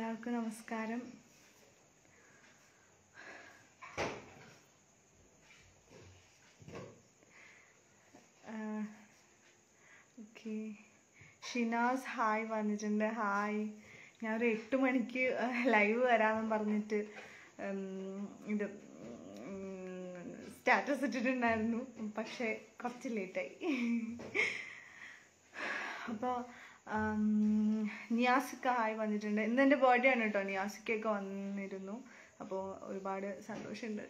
എല്ലാവർക്കും നമസ്കാരം okay Shinas hi പറഞ്ഞിട്ടുണ്ട് ഹായ് ഞാൻ ഒരു എട്ട് മണിക്ക് ലൈവ് വരാമെന്ന് പറഞ്ഞിട്ട് ഉം, ഇത് സ്റ്റാറ്റസ് ഇട്ടിട്ടുണ്ടായിരുന്നു പക്ഷേ കുറച്ച് ലേറ്റായി അപ്പോൾ നിയാസിക്ക ഹായ് വന്നിട്ടുണ്ട് ഇന്ന് എൻ്റെ ബർത്ത്ഡേ ആണ് കേട്ടോ നിയാസിക്കൊക്കെ വന്നിരുന്നു അപ്പോൾ ഒരുപാട് സന്തോഷമുണ്ട്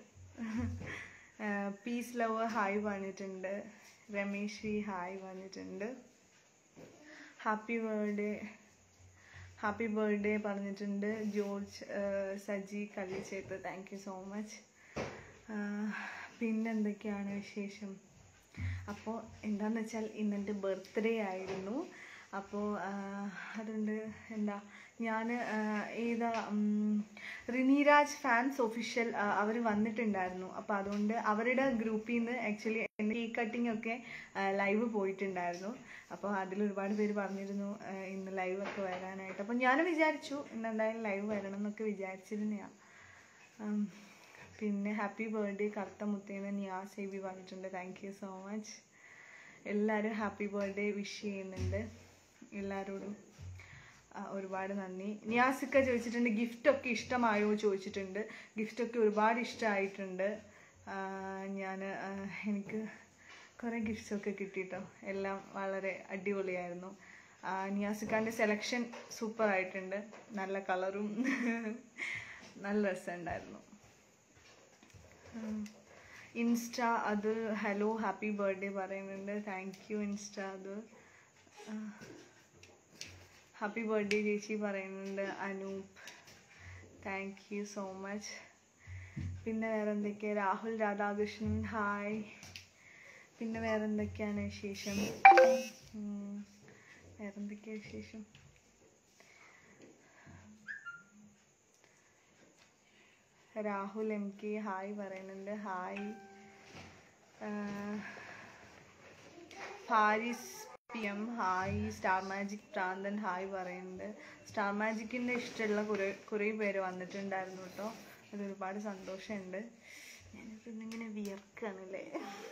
പീസ് ലവ് ഹായ് വന്നിട്ടുണ്ട് രമേശ് ഹായ് വന്നിട്ടുണ്ട് ഹാപ്പി ബർത്ത്ഡേ ഹാപ്പി ബർത്ത്ഡേ പറഞ്ഞിട്ടുണ്ട് George ah Saji Kallichethu thank you so much പിന്നെന്തൊക്കെയാണ് വിശേഷം അപ്പോൾ എന്താന്ന് വെച്ചാൽ ഇന്നെൻ്റെ ബർത്ത്ഡേ ആയിരുന്നു അപ്പോൾ അതുകൊണ്ട് എന്താ ഞാൻ ഏതാ ഉം, റിനിരാജ് ഫാൻസ് ഒഫീഷ്യൽ അവർ വന്നിട്ടുണ്ടായിരുന്നു അപ്പോൾ അതുകൊണ്ട് അവരുടെ ഗ്രൂപ്പിൽ നിന്ന് ആക്ച്വലി എൻ്റെ കേക്ക് കട്ടിംഗ് ഒക്കെ ലൈവ് പോയിട്ടുണ്ടായിരുന്നു അപ്പോൾ അതിൽ ഒരുപാട് പേര് പറഞ്ഞിരുന്നു ആ, ഇന്ന് ലൈവ് ഒക്കെ വരാനായിട്ട് അപ്പോൾ ഞാനും വിചാരിച്ചു ഇന്ന് എന്തായാലും ലൈവ് വരണം എന്നൊക്കെ വിചാരിച്ചിരുന്നതാണ് ഉം, പിന്നെ ഹാപ്പി ബർത്ത്ഡേ കറുത്ത മുത്തേന്ന് നിയാസ് എബി പറഞ്ഞിട്ടുണ്ട് താങ്ക് യു സോ മച്ച് എല്ലാവരും ഹാപ്പി ബർത്ത്ഡേ വിഷ് ചെയ്യുന്നുണ്ട് എല്ലാവരോടും ആ, ഒരുപാട് നന്ദി നിയാസിക്ക ചോദിച്ചിട്ടുണ്ട് ഗിഫ്റ്റ് ഒക്കെ ഇഷ്ടമായോ ചോദിച്ചിട്ടുണ്ട് ഗിഫ്റ്റ് ഒക്കെ ഒരുപാട് ഇഷ്ടമായിട്ടുണ്ട് ഞാൻ എനിക്ക് കുറേ ഗിഫ്റ്റ്സ് ഒക്കെ കിട്ടിട്ടോ എല്ലാം വളരെ അടിപൊളിയായിരുന്നു ആ, നിയാസിക്കാൻ്റെ സെലക്ഷൻ സൂപ്പർ ആയിട്ടുണ്ട് നല്ല കളറും നല്ല രസമുണ്ടായിരുന്നു ഇൻസ്റ്റ അത് ഹലോ ഹാപ്പി ബർത്ത്ഡേ പറയുന്നുണ്ട് താങ്ക് യു ഇൻസ്റ്റ അത് ഹാപ്പി ബർത്ത്ഡേ ചേച്ചി പറയുന്നുണ്ട് Anoop thank you so much പിന്നെ വേറെ എന്തൊക്കെയാ രാഹുൽ രാധാകൃഷ്ണൻ ഹായ് പിന്നെ വേറെ എന്തൊക്കെയാണ് വിശേഷം ഉം, വേറെ എന്തൊക്കെയാ വിശേഷം രാഹുൽ എം കെ ഹായ് പറയുന്നുണ്ട് hi Haris P M hi Star Magic പ്രാന്തൻ ഹായ് പറയുന്നുണ്ട് സ്റ്റാർ മാജിക്കിൻ്റെ ഇഷ്ടമുള്ള കുറേ കുറേ പേര് വന്നിട്ടുണ്ടായിരുന്നു കേട്ടോ അത് ഒരുപാട് സന്തോഷമുണ്ട് ഞാനിപ്പോൾ ഇന്നിങ്ങനെ വിയർക്കാണല്ലേ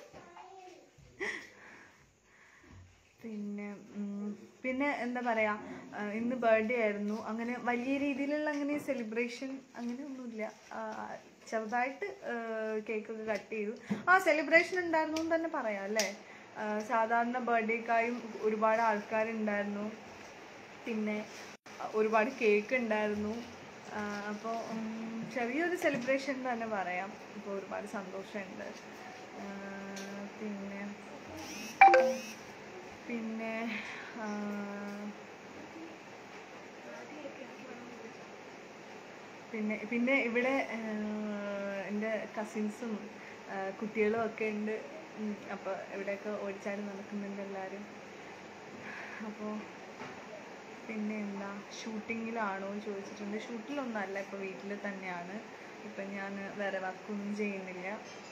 പിന്നെ ഉം, പിന്നെ എന്താ പറയാ ആ, ഇന്ന് ബർത്ത്ഡേ ആയിരുന്നു അങ്ങനെ വലിയ രീതിയിലുള്ള അങ്ങനെ സെലിബ്രേഷൻ അങ്ങനെ ഒന്നുമില്ല ആ, ചെറുതായിട്ട് കേക്കൊക്കെ കട്ട് ചെയ്തു ആ സെലിബ്രേഷൻ ഉണ്ടായിരുന്നു എന്ന് തന്നെ പറയാം അല്ലേ ആ, സാധാരണ ബർത്ത്ഡേക്കായും ഒരുപാട് ആൾക്കാരുണ്ടായിരുന്നു പിന്നെ ഒരുപാട് കേക്ക് ഉണ്ടായിരുന്നു അപ്പോൾ ചെറിയൊരു സെലിബ്രേഷൻ തന്നെ പറയാം ഇപ്പോൾ ഒരുപാട് സന്തോഷമുണ്ട് ആ, പിന്നെ പിന്നെ ആ, പിന്നെ പിന്നെ ഇവിടെ എൻ്റെ കസിൻസും കുട്ടികളും ഒക്കെ ഉണ്ട് ഉം, അപ്പോൾ ഇവിടെയൊക്കെ ഓടിച്ചാടി നടക്കുന്നുണ്ട് എല്ലാവരും അപ്പോൾ പിന്നെ എന്താ ഷൂട്ടിങ്ങിലാണോ എന്ന് ചോദിച്ചിട്ടുണ്ട് ഷൂട്ടിലൊന്നും അല്ല ഇപ്പോൾ വീട്ടിൽ തന്നെയാണ് ഇപ്പം ഞാൻ വേറെ വർക്കൊന്നും ചെയ്യുന്നില്ല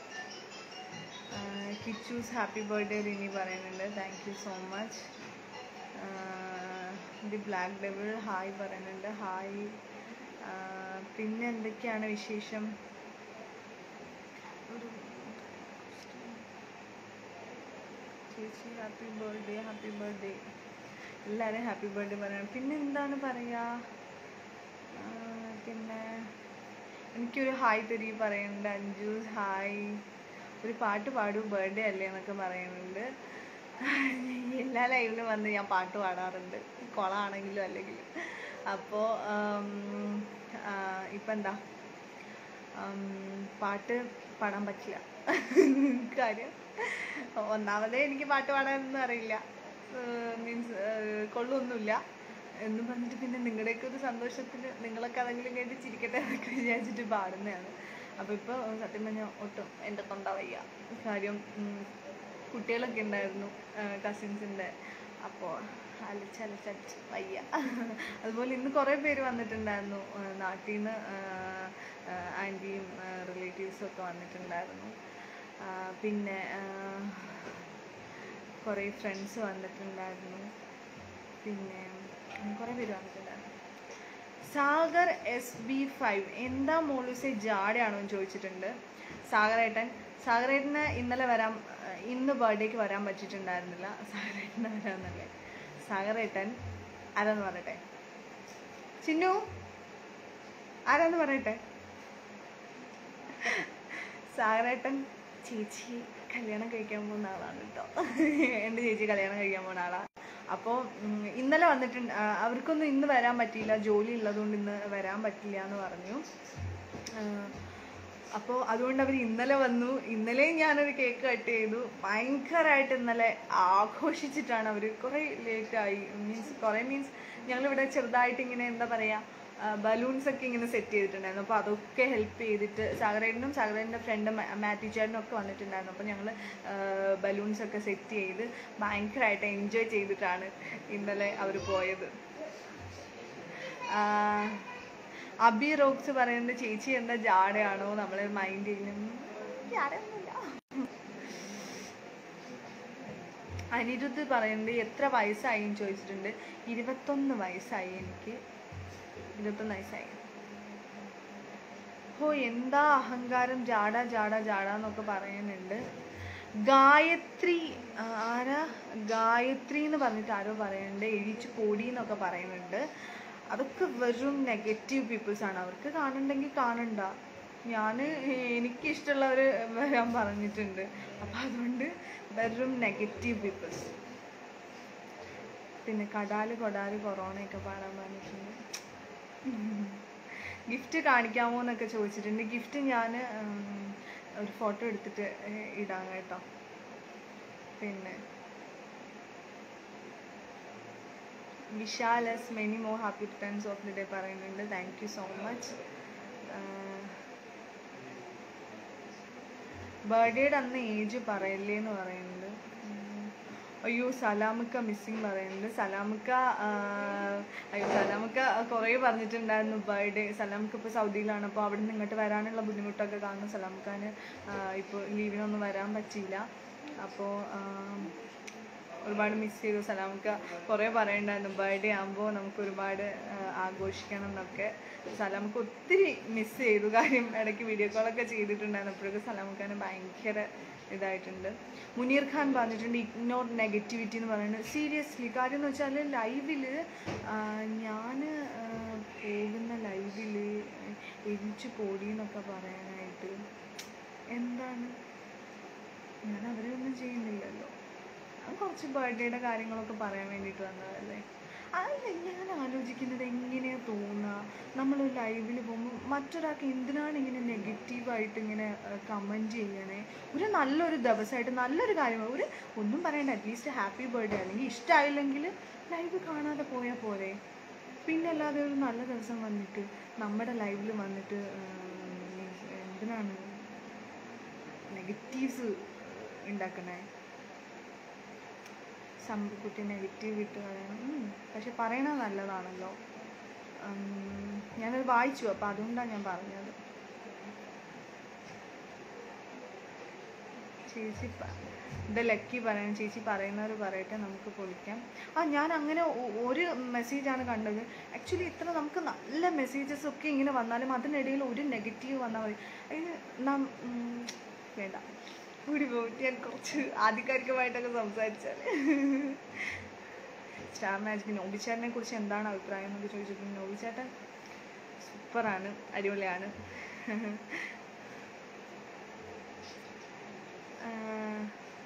കിച്ചൂസ് ഹാപ്പി ബർത്ത്ഡേ റിനി പറയുന്നുണ്ട് thank you so much the black devil hi പറയുന്നുണ്ട് ഹായ് പിന്നെ എന്തൊക്കെയാണ് വിശേഷം ഒരു ചേച്ചി ഹാപ്പി ബർത്ത്ഡേ ഹാപ്പി ബർത്ത്ഡേ എല്ലാവരും ഹാപ്പി ബർത്ത്ഡേ പറയണം പിന്നെ എന്താണ് പറയുക ആ, പിന്നെ എനിക്കൊരു ഹായ് തരി പറയുന്നുണ്ട് അഞ്ജു ഹായ് ഒരു പാട്ട് പാടൂ ബർത്ത്ഡേ അല്ലേ എന്നൊക്കെ പറയുന്നുണ്ട് എല്ലാ ലൈവിലും വന്ന് ഞാൻ പാട്ട് പാടാറുണ്ട് കുളമാണെങ്കിലും അല്ലെങ്കിലും അപ്പോൾ ഇപ്പം എന്താ ഉം, പാട്ട് പാടാൻ പറ്റില്ല കാര്യം ഒന്നാമതേ എനിക്ക് പാട്ട് പാടാനൊന്നും അറിയില്ല മീൻസ് കൊള്ളൊന്നുമില്ല എന്ന് പറഞ്ഞിട്ട് പിന്നെ നിങ്ങളുടെയൊക്കെ ഒരു സന്തോഷത്തിന് നിങ്ങളൊക്കെ അതെങ്കിലും കേട്ട് ചിരിക്കട്ടെ എന്നൊക്കെ വിചാരിച്ചിട്ട് പാടുന്നതാണ് അപ്പോൾ ഇപ്പോൾ സത്യം പറഞ്ഞാൽ ഒട്ടും എൻ്റെ തൊണ്ട വയ്യ കാര്യം ഉം, കുട്ടികളൊക്കെ ഉണ്ടായിരുന്നു കസിൻസിൻ്റെ അപ്പോൾ അലച്ചലച്ചടിച്ച് വയ്യ അതുപോലെ ഇന്ന് കുറേ പേര് വന്നിട്ടുണ്ടായിരുന്നു ആ, നാട്ടിൽ നിന്ന് ആൻറ്റിയും റിലേറ്റീവ്സും ഒക്കെ വന്നിട്ടുണ്ടായിരുന്നു ആ, പിന്നെ ആ, കുറേ ഫ്രണ്ട്സ് വന്നിട്ടുണ്ടായിരുന്നു പിന്നെ അങ്ങനെ കുറേ പേര് വന്നിട്ടുണ്ടായിരുന്നു സാഗർ എസ് ബി ഫൈവ് എന്താ മോളൂസെ ജാടയാണോ എന്ന് ചോദിച്ചിട്ടുണ്ട് സാഗറേട്ടൻ സാഗറേട്ടന് ഇന്നലെ വരാൻ ഏഹ് ഇന്ന് ബർത്ത്ഡേക്ക് വരാൻ പറ്റിയിട്ടുണ്ടായിരുന്നില്ല സാഗറേട്ടന് വരാമെന്നല്ലേ സാഗറേട്ടൻ ആരാന്ന് പറയട്ടെ ചിന്നു ആരാന്ന് പറയട്ടെ സാഗറേട്ടൻ ചേച്ചി കല്യാണം കഴിക്കാൻ പോകുന്ന ആളാണ് കേട്ടോ എൻ്റെ ചേച്ചി കല്യാണം കഴിക്കാൻ പോകുന്ന ആളാണ് അപ്പോൾ ഇന്നലെ വന്നിട്ടുണ്ട് ആ, അവർക്കൊന്നും ഇന്ന് വരാൻ പറ്റിയില്ല ജോലി ഉള്ളതുകൊണ്ട് ഇന്ന് വരാൻ പറ്റില്ല എന്ന് പറഞ്ഞു അപ്പോൾ അതുകൊണ്ട് അവർ ഇന്നലെ വന്നു ഇന്നലെയും ഞാനൊരു കേക്ക് കട്ട് ചെയ്തു ഭയങ്കരമായിട്ട് ഇന്നലെ ആഘോഷിച്ചിട്ടാണ് അവർ കുറേ ലേറ്റായി മീൻസ് കുറേ മീൻസ് ഞങ്ങളിവിടെ ചെറുതായിട്ട് ഇങ്ങനെ എന്താ പറയുക ബലൂൺസ് ഒക്കെ ഇങ്ങനെ സെറ്റ് ചെയ്തിട്ടുണ്ടായിരുന്നു അപ്പോൾ അതൊക്കെ ഹെൽപ്പ് ചെയ്തിട്ട് സാഗരേട്ടനും സാഗരേട്ടൻ്റെ ഫ്രണ്ട് മാത്യു ചേട്ടനും ഒക്കെ വന്നിട്ടുണ്ടായിരുന്നു അപ്പോൾ ഞങ്ങൾ ബലൂൺസ് ഒക്കെ സെറ്റ് ചെയ്ത് ഭയങ്കരമായിട്ട് എൻജോയ് ചെയ്തിട്ടാണ് ഇന്നലെ അവർ പോയത് ആ, അബി റോക്സ് പറയുന്നത് ചേച്ചി എന്താ ജാടയാണോ നമ്മളെ മൈൻഡ് ചെയ്യുന്നു ജാടയൊന്നുമില്ല അനിരുദ്ധ് പറയുന്നത് എത്ര വയസ്സായി എന്ന് ചോദിച്ചിട്ടുണ്ട് ഇരുപത്തൊന്ന് വയസ്സായി എനിക്ക് ഇരുപത്തൊന്ന് വയസ്സായി ഹോ എന്താ അഹങ്കാരം ജാട ജാട ജാട എന്നൊക്കെ പറയുന്നുണ്ട് ഗായത്രി ആ, ആരാ ഗായത്രി എന്ന് പറഞ്ഞിട്ട് ആരോ പറയുന്നുണ്ട് എഴിച്ചു പൊടി എന്നൊക്കെ പറയുന്നുണ്ട് അതൊക്കെ വെറും നെഗറ്റീവ് പീപ്പിൾസ് ആണ് അവർക്ക് കാണുന്നുണ്ടെങ്കിൽ കാണണ്ട ഞാൻ എനിക്കിഷ്ടമുള്ളവർ വരാൻ പറഞ്ഞിട്ടുണ്ട് അപ്പം അതുകൊണ്ട് വെറും നെഗറ്റീവ് പീപ്പിൾസ് പിന്നെ കടാല് കൊടാല് കൊറോണയൊക്കെ പാടാൻ പറഞ്ഞിട്ടുണ്ട് ഗിഫ്റ്റ് കാണിക്കാമോ എന്നൊക്കെ ചോദിച്ചിട്ടുണ്ട് ഗിഫ്റ്റ് ഞാൻ ഒരു ഫോട്ടോ എടുത്തിട്ട് ഏഹ്, ഇടാം കേട്ടോ പിന്നെ വിശാലസ് many more happy returns of the day പറയുന്നുണ്ട് താങ്ക് യു സോ മച്ച് ബർത്ത്ഡേയുടെ അന്ന് ഏജ് പറയല്ലേ എന്ന് പറയുന്നുണ്ട് ഉം. അയ്യോ സലാമുക്ക മിസ്സിങ് പറയുന്നുണ്ട് സലാമുക്ക ആ, അയ്യോ സലാമുക്ക കുറേ പറഞ്ഞിട്ടുണ്ടായിരുന്നു ബർത്ത്ഡേ സലാമുക്ക ഇപ്പോൾ സൗദിയിലാണ് അപ്പോൾ അവിടെ നിന്ന് ഇങ്ങോട്ട് വരാനുള്ള ബുദ്ധിമുട്ടൊക്കെ കാരണം സലാമുക്കാന് ഇപ്പോൾ ലീവിനൊന്നും വരാൻ പറ്റിയില്ല അപ്പോൾ ഒരുപാട് മിസ് ചെയ്തു സലാമുക്ക കുറേ പറയണ്ടായിരുന്നു ബർത്ത്ഡേ ആകുമ്പോൾ നമുക്ക് ഒരുപാട് ആ, ആഘോഷിക്കണം എന്നൊക്കെ സലാമുക്ക ഒത്തിരി മിസ് ചെയ്തു കാര്യം ഇടയ്ക്ക് വീഡിയോ കോളൊക്കെ ചെയ്തിട്ടുണ്ടായിരുന്നു അപ്പോഴൊക്കെ സലാമുക്കാന് ഭയങ്കര ഇതായിട്ടുണ്ട് മുനീർ ഖാൻ പറഞ്ഞിട്ടുണ്ട് ഇഗ്നോർ നെഗറ്റിവിറ്റി എന്ന് പറയുന്നത് സീരിയസ്ലി കാര്യം എന്ന് വെച്ചാൽ ലൈവിൽ ഞാൻ പോകുന്ന ലൈവിൽ എരിച്ചു പോടി എന്നൊക്കെ പറയാനായിട്ട് എന്താണ് ഞാൻ അവരെ ഒന്നും ചെയ്യുന്നില്ലല്ലോ ഞാൻ കുറച്ച് ബർത്ത്ഡേയുടെ കാര്യങ്ങളൊക്കെ പറയാൻ വേണ്ടിയിട്ട് വന്നതല്ലേ അതല്ല ഞാൻ ആലോചിക്കുന്നത് എങ്ങനെയാ തോന്നുക നമ്മൾ ലൈവിൽ പോകുമ്പോൾ മറ്റൊരാൾക്ക് എന്തിനാണ് ഇങ്ങനെ നെഗറ്റീവായിട്ട് ഇങ്ങനെ കമൻറ്റ് ചെയ്യണേ ഒരു നല്ലൊരു ദിവസമായിട്ട് നല്ലൊരു കാര്യം ഒരു ഒന്നും പറയണ്ട അറ്റ്ലീസ്റ്റ് ഹാപ്പി ബർത്ത്ഡേ അല്ലെങ്കിൽ ഇഷ്ടമായില്ലെങ്കിൽ ലൈവ് കാണാതെ പോയാൽ പോരെ പിന്നെ അല്ലാതെ ഒരു നല്ല ദിവസം വന്നിട്ട് നമ്മുടെ ലൈവിൽ വന്നിട്ട് ഉം, എന്തിനാണ് നെഗറ്റീവ്സ് ഉണ്ടാക്കണേ സംഭവക്കുട്ടി നെഗറ്റീവ് ഇട്ട് പറയണം ഉം, പക്ഷെ പറയണത് നല്ലതാണല്ലോ ഉം, ഞാനത് വായിച്ചു അപ്പോൾ അതുകൊണ്ടാണ് ഞാൻ പറഞ്ഞത് ചേച്ചി പ- ഇത് ലക്കി പറയാൻ ചേച്ചി പറയുന്നവർ പറയട്ടെ നമുക്ക് പൊളിക്കാം ആ ഞാൻ അങ്ങനെ ഒ- ഒരു മെസ്സേജാണ് കണ്ടത് ആക്ച്വലി ഇത്ര നമുക്ക് നല്ല മെസ്സേജസ് ഒക്കെ ഇങ്ങനെ വന്നാലും അതിനിടയിൽ ഒരു നെഗറ്റീവ് വന്നാൽ മതി അതിന് നാം ഉം, വേണ്ട കൂടി പോയിട്ട് ഞാൻ കുറച്ച് ആധികാരികമായിട്ടൊക്കെ സംസാരിച്ചാൽ സ്റ്റാർ മാജിക് നോബിച്ചേട്ടനെ കുറിച്ച് എന്താണ് അഭിപ്രായം എന്നൊക്കെ ചോദിച്ചിട്ടുണ്ട് നോബിച്ചേട്ടൻ സൂപ്പറാണ് അടിപൊളിയാണ് ആഹ്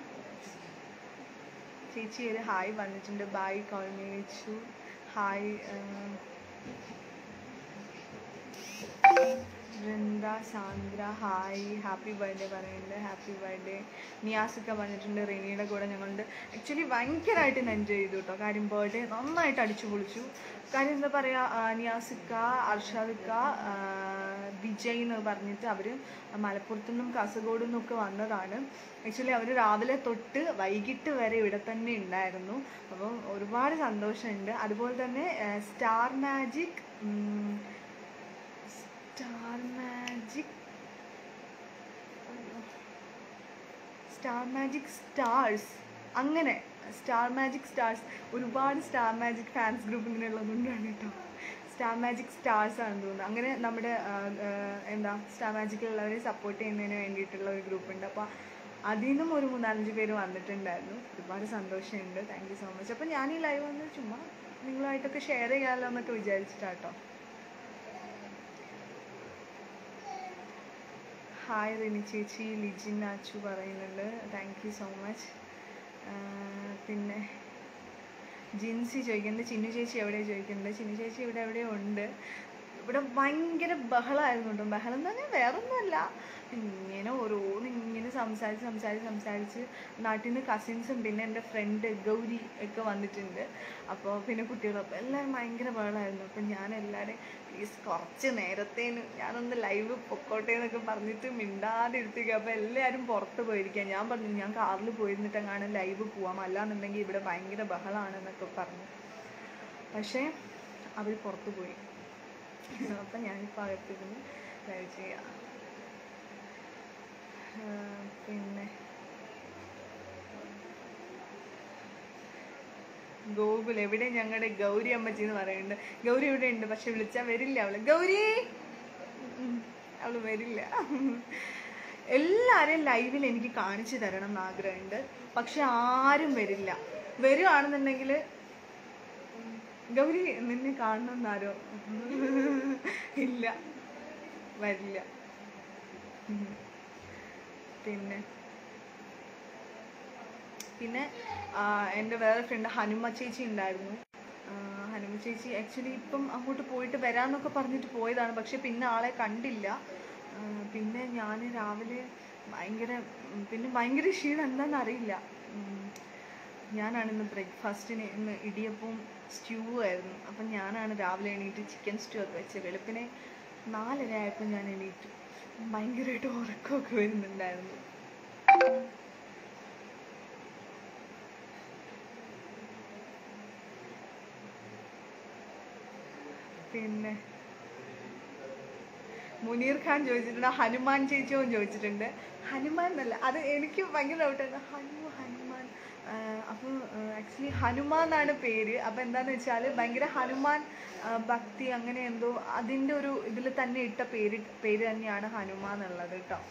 ചേച്ചി ഒരു ഹായ് വന്നിട്ടുണ്ട് ബായ് കോൾമി വെച്ചു hi Vrinda Sandra hi happy birthday പറയുന്നുണ്ട് ഹാപ്പി ബർത്ത്ഡേ നിയാസൊക്കെ പറഞ്ഞിട്ടുണ്ട് റെനിയുടെ കൂടെ ഞങ്ങളുണ്ട് ആക്ച്വലി ഭയങ്കരമായിട്ട് ഇന്ന് എൻജോയ് ചെയ്തു കേട്ടോ കാര്യം ബർത്ത്ഡേ നന്നായിട്ട് അടിച്ചു പൊളിച്ചു കാര്യം എന്താ പറയുക നിയാസിക്ക അർഷാദിക്ക ആ, വിജയ് എന്ന് പറഞ്ഞിട്ട് അവർ മലപ്പുറത്തു നിന്നും കാസർഗോഡ് നിന്നും ഒക്കെ വന്നതാണ് ആക്ച്വലി അവർ രാവിലെ തൊട്ട് വൈകിട്ട് വരെ ഇവിടെ തന്നെ ഉണ്ടായിരുന്നു അപ്പം ഒരുപാട് സന്തോഷമുണ്ട് അതുപോലെ തന്നെ Star Magic Star Magic Star Magic stars അങ്ങനെ സ്റ്റാർ മാജിക് സ്റ്റാർസ് ഒരുപാട് സ്റ്റാർ മാജിക് ഫാൻസ് ഗ്രൂപ്പ് ഇങ്ങനെ ഉള്ളതുകൊണ്ടാണ് കേട്ടോ സ്റ്റാർ മാജിക് സ്റ്റാർസ് ആണെന്ന് തോന്നുന്നു അങ്ങനെ നമ്മുടെ ആ, ആ, എന്താ സ്റ്റാർ മാജിക്കിലുള്ളവരെ സപ്പോർട്ട് ചെയ്യുന്നതിന് വേണ്ടിയിട്ടുള്ള ഒരു ഗ്രൂപ്പ് ഉണ്ട് അപ്പോൾ അതിൽ നിന്നും ഒരു മൂന്നാലഞ്ച് പേര് വന്നിട്ടുണ്ടായിരുന്നു ഒരുപാട് സന്തോഷമുണ്ട് താങ്ക് യു സോ മച്ച് അപ്പോൾ ഞാൻ ഈ ലൈവ് വന്ന് ചുമ്മാ നിങ്ങളുമായിട്ടൊക്കെ ഷെയർ ചെയ്യാമല്ലോ എന്നൊക്കെ വിചാരിച്ചിട്ടാട്ടോ ഹായ് റിനി ചേച്ചി ലിജിൻ നാച്ചു പറയുന്നുണ്ട് താങ്ക് യു സോ മച്ച് പിന്നെ ജിൻസി ചോദിക്കുന്നുണ്ട് ചിന്നു ചേച്ചി എവിടെ ചോദിക്കുന്നുണ്ട് ചിന്നു ചേച്ചി ഇവിടെ എവിടെയോ ഉണ്ട് ഇവിടെ ഭയങ്കര ബഹളമായിരുന്നു കേട്ടോ ബഹളം എന്ന് പറഞ്ഞാൽ വേറൊന്നുമല്ല ഇങ്ങനെ ഓരോന്ന് ഇങ്ങനെ സംസാരിച്ച് സംസാരിച്ച് സംസാരിച്ച് നാട്ടിൽ നിന്ന് കസിൻസും പിന്നെ എൻ്റെ ഫ്രണ്ട് ഗൗരി ഒക്കെ വന്നിട്ടുണ്ട് അപ്പോൾ പിന്നെ കുട്ടികളൊപ്പം എല്ലാവരും ഭയങ്കര ബഹളമായിരുന്നു അപ്പം ഞാൻ എല്ലാവരെയും പ്ലീസ് കുറച്ച് നേരത്തേന് ഞാനൊന്ന് ലൈവ് പൊക്കോട്ടെ എന്നൊക്കെ പറഞ്ഞിട്ട് മിണ്ടാതെ ഇരുത്തിക്കുക അപ്പോൾ എല്ലാവരും പുറത്ത് പോയിരിക്കുക ഞാൻ പറഞ്ഞു ഞാൻ കാറിൽ പോയിരുന്നിട്ട് അങ്ങനെ ലൈവ് പോവാം അല്ലാന്നുണ്ടെങ്കിൽ ഇവിടെ ഭയങ്കര ബഹളമാണെന്നൊക്കെ പറഞ്ഞു പക്ഷേ അവർ പുറത്ത് പോയി അപ്പം ഞാനിപ്പോൾ അകത്തിരുന്ന് ലൈവ് ചെയ്യാം ആ, പിന്നെ ഗോകുൽ എവിടെ ഞങ്ങളുടെ ഗൗരി അമ്മച്ചി എന്ന് പറയുന്നുണ്ട് ഗൗരി ഇവിടെ ഉണ്ട് പക്ഷെ വിളിച്ചാൽ വരില്ല അവള് ഗൗരി ഉം, അവള് വരില്ല എല്ലാരെയും ലൈവിൽ എനിക്ക് കാണിച്ചു തരണം എന്ന് ആഗ്രഹമുണ്ട് പക്ഷെ ആരും വരില്ല വരുവാണെന്നുണ്ടെങ്കിൽ ഗൗരി നിന്നെ കാണണമെന്നാരോ ഇല്ല വരില്ല ഉം. പിന്നെ പിന്നെ ആ, എൻ്റെ വേറെ ഫ്രണ്ട് ഹനുമ ചേച്ചി ഉണ്ടായിരുന്നു ആ, ഹനുമ ചേച്ചി ആക്ച്വലി ഇപ്പം അങ്ങോട്ട് പോയിട്ട് വരാമെന്നൊക്കെ പറഞ്ഞിട്ട് പോയതാണ് പക്ഷെ പിന്നെ ആളെ കണ്ടില്ല ആ, പിന്നെ ഞാൻ രാവിലെ ഭയങ്കര ഉം, പിന്നെ ഭയങ്കര ക്ഷീണം എന്താണെന്ന് അറിയില്ല ഉം, ഞാനാണ് ഇന്ന് ബ്രേക്ക്ഫാസ്റ്റിന് ഇന്ന് ഇടിയപ്പവും സ്റ്റ്യൂ ആയിരുന്നു അപ്പം ഞാനാണ് രാവിലെ എണീറ്റ് ചിക്കൻ സ്റ്റ്യൂ ഒക്കെ വെച്ചത് വെളുപ്പിനെ നാലര ആയപ്പോൾ ഞാൻ എണീറ്റു ഭയങ്കരമായിട്ട് ഉറക്കമൊക്കെ വരുന്നുണ്ടായിരുന്നു പിന്നെ മുനീർ ഖാൻ ചോദിച്ചിട്ടുണ്ട് ഹനുമാൻ ചേച്ചിയും ചോദിച്ചിട്ടുണ്ട് ഹനുമാൻ എന്നല്ല അത് എനിക്ക് ഭയങ്കര ഡൗട്ടായിരുന്നു ഹനു ഹനുമാൻ അപ്പോൾ ആക്ച്വലി ഹനുമാൻ എന്നാണ് പേര് അപ്പോൾ എന്താണെന്ന് വെച്ചാൽ ഭയങ്കര ഹനുമാൻ ആ, ഭക്തി അങ്ങനെ എന്തോ അതിൻ്റെ ഒരു ഇതിൽ തന്നെ ഇട്ട പേര് പേര് തന്നെയാണ് ഹനുമാൻ എന്നുള്ളത് കേട്ടോ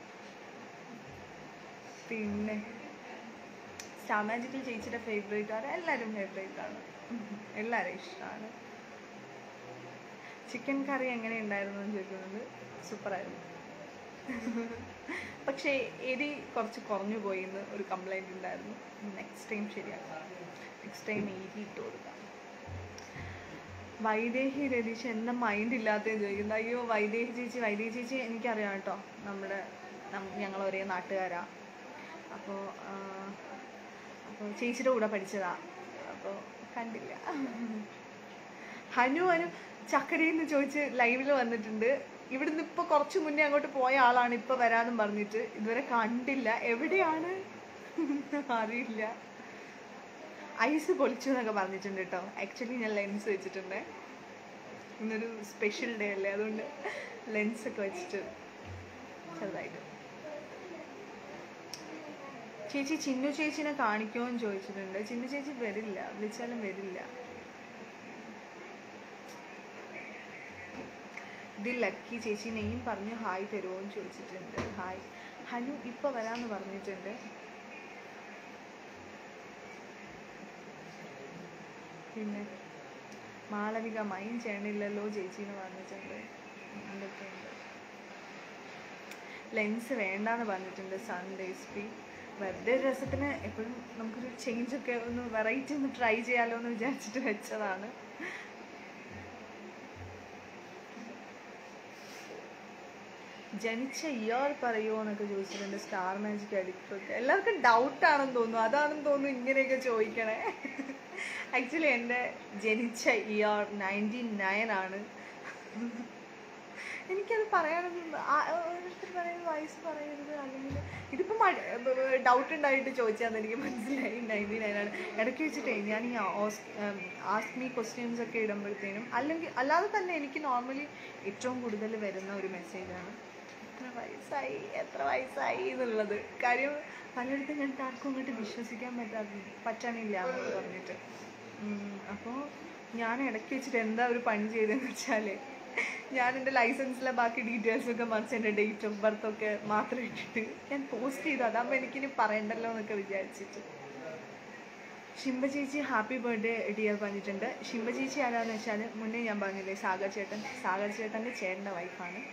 പിന്നെ സ്റ്റാർ മാജിക്കൽ ചേച്ചിയുടെ ഫേവറേറ്റ് ആണ് എല്ലാവരും ഫേവറേറ്റ് ആണ് എല്ലാവരും ഇഷ്ടമാണ് ചിക്കൻ കറി എങ്ങനെ ഉണ്ടായിരുന്നു എന്ന് ചോദിക്കുന്നത് സൂപ്പറായിരുന്നു പക്ഷേ എരി കുറച്ച് കുറഞ്ഞു പോയി എന്ന് ഒരു കംപ്ലൈൻറ്റ് ഉണ്ടായിരുന്നു നെക്സ്റ്റ് ടൈം ശരിയാക്കാം നെക്സ്റ്റ് ടൈം എരി ഇട്ട് കൊടുക്കാം വൈദേഹി രതീഷ് എന്താ മൈൻഡ് ഇല്ലാത്തതെന്ന് ചോദിക്കുന്നത് അയ്യോ വൈദേഹി ചേച്ചി വൈദേഹി ചേച്ചി എനിക്കറിയാം കേട്ടോ നമ്മുടെ നം- ഞങ്ങൾ ഒരേ നാട്ടുകാരാ അപ്പോൾ അപ്പോൾ ചേച്ചിയുടെ കൂടെ പഠിച്ചതാ അപ്പോൾ കണ്ടില്ല ഹനു അനു ചക്കരയെന്ന് ചോദിച്ച് ലൈവിൽ വന്നിട്ടുണ്ട് ഇവിടുന്ന് ഇപ്പൊ കുറച്ച് മുന്നേ അങ്ങോട്ട് പോയ ആളാണ് ഇപ്പൊ വരാന്നും പറഞ്ഞിട്ട് ഇതുവരെ കണ്ടില്ല എവിടെയാണ് അറിയില്ല ഐസ് പൊളിച്ചു എന്നൊക്കെ പറഞ്ഞിട്ടുണ്ട് കേട്ടോ ആക്ച്വലി ഞാൻ ലെൻസ് വെച്ചിട്ടുണ്ട് ഇന്നൊരു സ്പെഷ്യൽ ഡേ അല്ലേ അതുകൊണ്ട് ലെൻസ് ഒക്കെ വെച്ചിട്ട് ചെറുതായിട്ട് ചേച്ചി ചിന്നു ചേച്ചിനെ കാണിക്കുമോ എന്ന് ചോദിച്ചിട്ടുണ്ട് ചിന്നു ചേച്ചി വരില്ല വിളിച്ചാലും വരില്ല ഇത് ലക്കി ചേച്ചി നെയ്യും പറഞ്ഞു ഹായ് തരുമോ എന്ന് ചോദിച്ചിട്ടുണ്ട് ഹായ് ഹനു ഇപ്പൊ വരാന്ന് പറഞ്ഞിട്ടുണ്ട് പിന്നെ മാളവിക മൈൻ ചെയ്യണില്ലല്ലോ ചേച്ചി എന്ന് പറഞ്ഞിട്ടുണ്ട് എന്തൊക്കെയുണ്ട് ലെൻസ് വേണ്ടാന്ന് പറഞ്ഞിട്ടുണ്ട് സൺഡേസ് പി വെറുതെ ഒരു രസത്തിന് എപ്പോഴും നമുക്കൊരു ചേഞ്ച് ഒക്കെ ഒന്ന് വെറൈറ്റി ഒന്ന് ട്രൈ ചെയ്യാലോ എന്ന് വിചാരിച്ചിട്ട് വെച്ചതാണ് ജനിച്ച ഇയർ പറയുമോ എന്നൊക്കെ ചോദിച്ചിട്ടുണ്ട് സ്റ്റാർ മാജിക് അഡിക്റ്റൊക്കെ എല്ലാവർക്കും ഡൗട്ട് ആണെന്ന് തോന്നുന്നു അതാണെന്ന് തോന്നുന്നു ഇങ്ങനെയൊക്കെ ചോദിക്കണേ ആക്ച്വലി എൻ്റെ ജനിച്ച ഇയർ നയൻറ്റി നയൻ ആണ് എനിക്കത് പറയാനൊന്നും ആ- ഓരോരുത്തർ പറയുന്നത് വയസ്സ് പറയരുത് അല്ലെങ്കിൽ ഇതിപ്പം ഡൗട്ട് ഉണ്ടായിട്ട് ചോദിച്ചാന്ന് എനിക്ക് മനസ്സിലായി നയൻറ്റി നയൻ ആണ് ഇടയ്ക്ക് വെച്ചിട്ടേ ഞാൻ ഈ ആസ്ക് മീ ക്വസ്റ്റ്യൻസ് ഒക്കെ ഇടുമ്പോഴത്തേനും അല്ലെങ്കിൽ അല്ലാതെ തന്നെ എനിക്ക് നോർമലി ഏറ്റവും കൂടുതൽ വരുന്ന ഒരു മെസ്സേജാണ് എത്ര വയസ്സായി എത്ര വയസ്സായി എന്നുള്ളത് കാര്യം പലയിടത്തും ഞങ്ങൾക്ക് ആർക്കും അങ്ങോട്ട് വിശ്വസിക്കാൻ പറ്റാ പറ്റണില്ല എന്നൊക്കെ പറഞ്ഞിട്ട് അപ്പോൾ ഞാൻ ഇടയ്ക്ക് വെച്ചിട്ട് എന്താ ഒരു പണി ചെയ്തതെന്ന് വെച്ചാൽ ഞാൻ എൻ്റെ ലൈസൻസിലെ ബാക്കി ഡീറ്റെയിൽസ് ഒക്കെ മറിച്ച് എൻ്റെ ഡേറ്റ് ഓഫ് ബർത്ത് ഒക്കെ മാത്രം ഇട്ടിട്ട് ഞാൻ പോസ്റ്റ് ചെയ്തു അതാകുമ്പോൾ എനിക്കിനി പറയണ്ടല്ലോ എന്നൊക്കെ വിചാരിച്ചിട്ട് ഷിംബ ചേച്ചി ഹാപ്പി ബർത്ത്ഡേ ഡിയർ പറഞ്ഞിട്ടുണ്ട് ഷിംബ ചേച്ചി ആരാന്ന് വെച്ചാൽ മുന്നേ ഞാൻ പറഞ്ഞില്ലേ സാഗർ ചേട്ടൻ സാഗർ ചേട്ടൻ്റെ ചേട്ടൻ്റെ വൈഫാണ്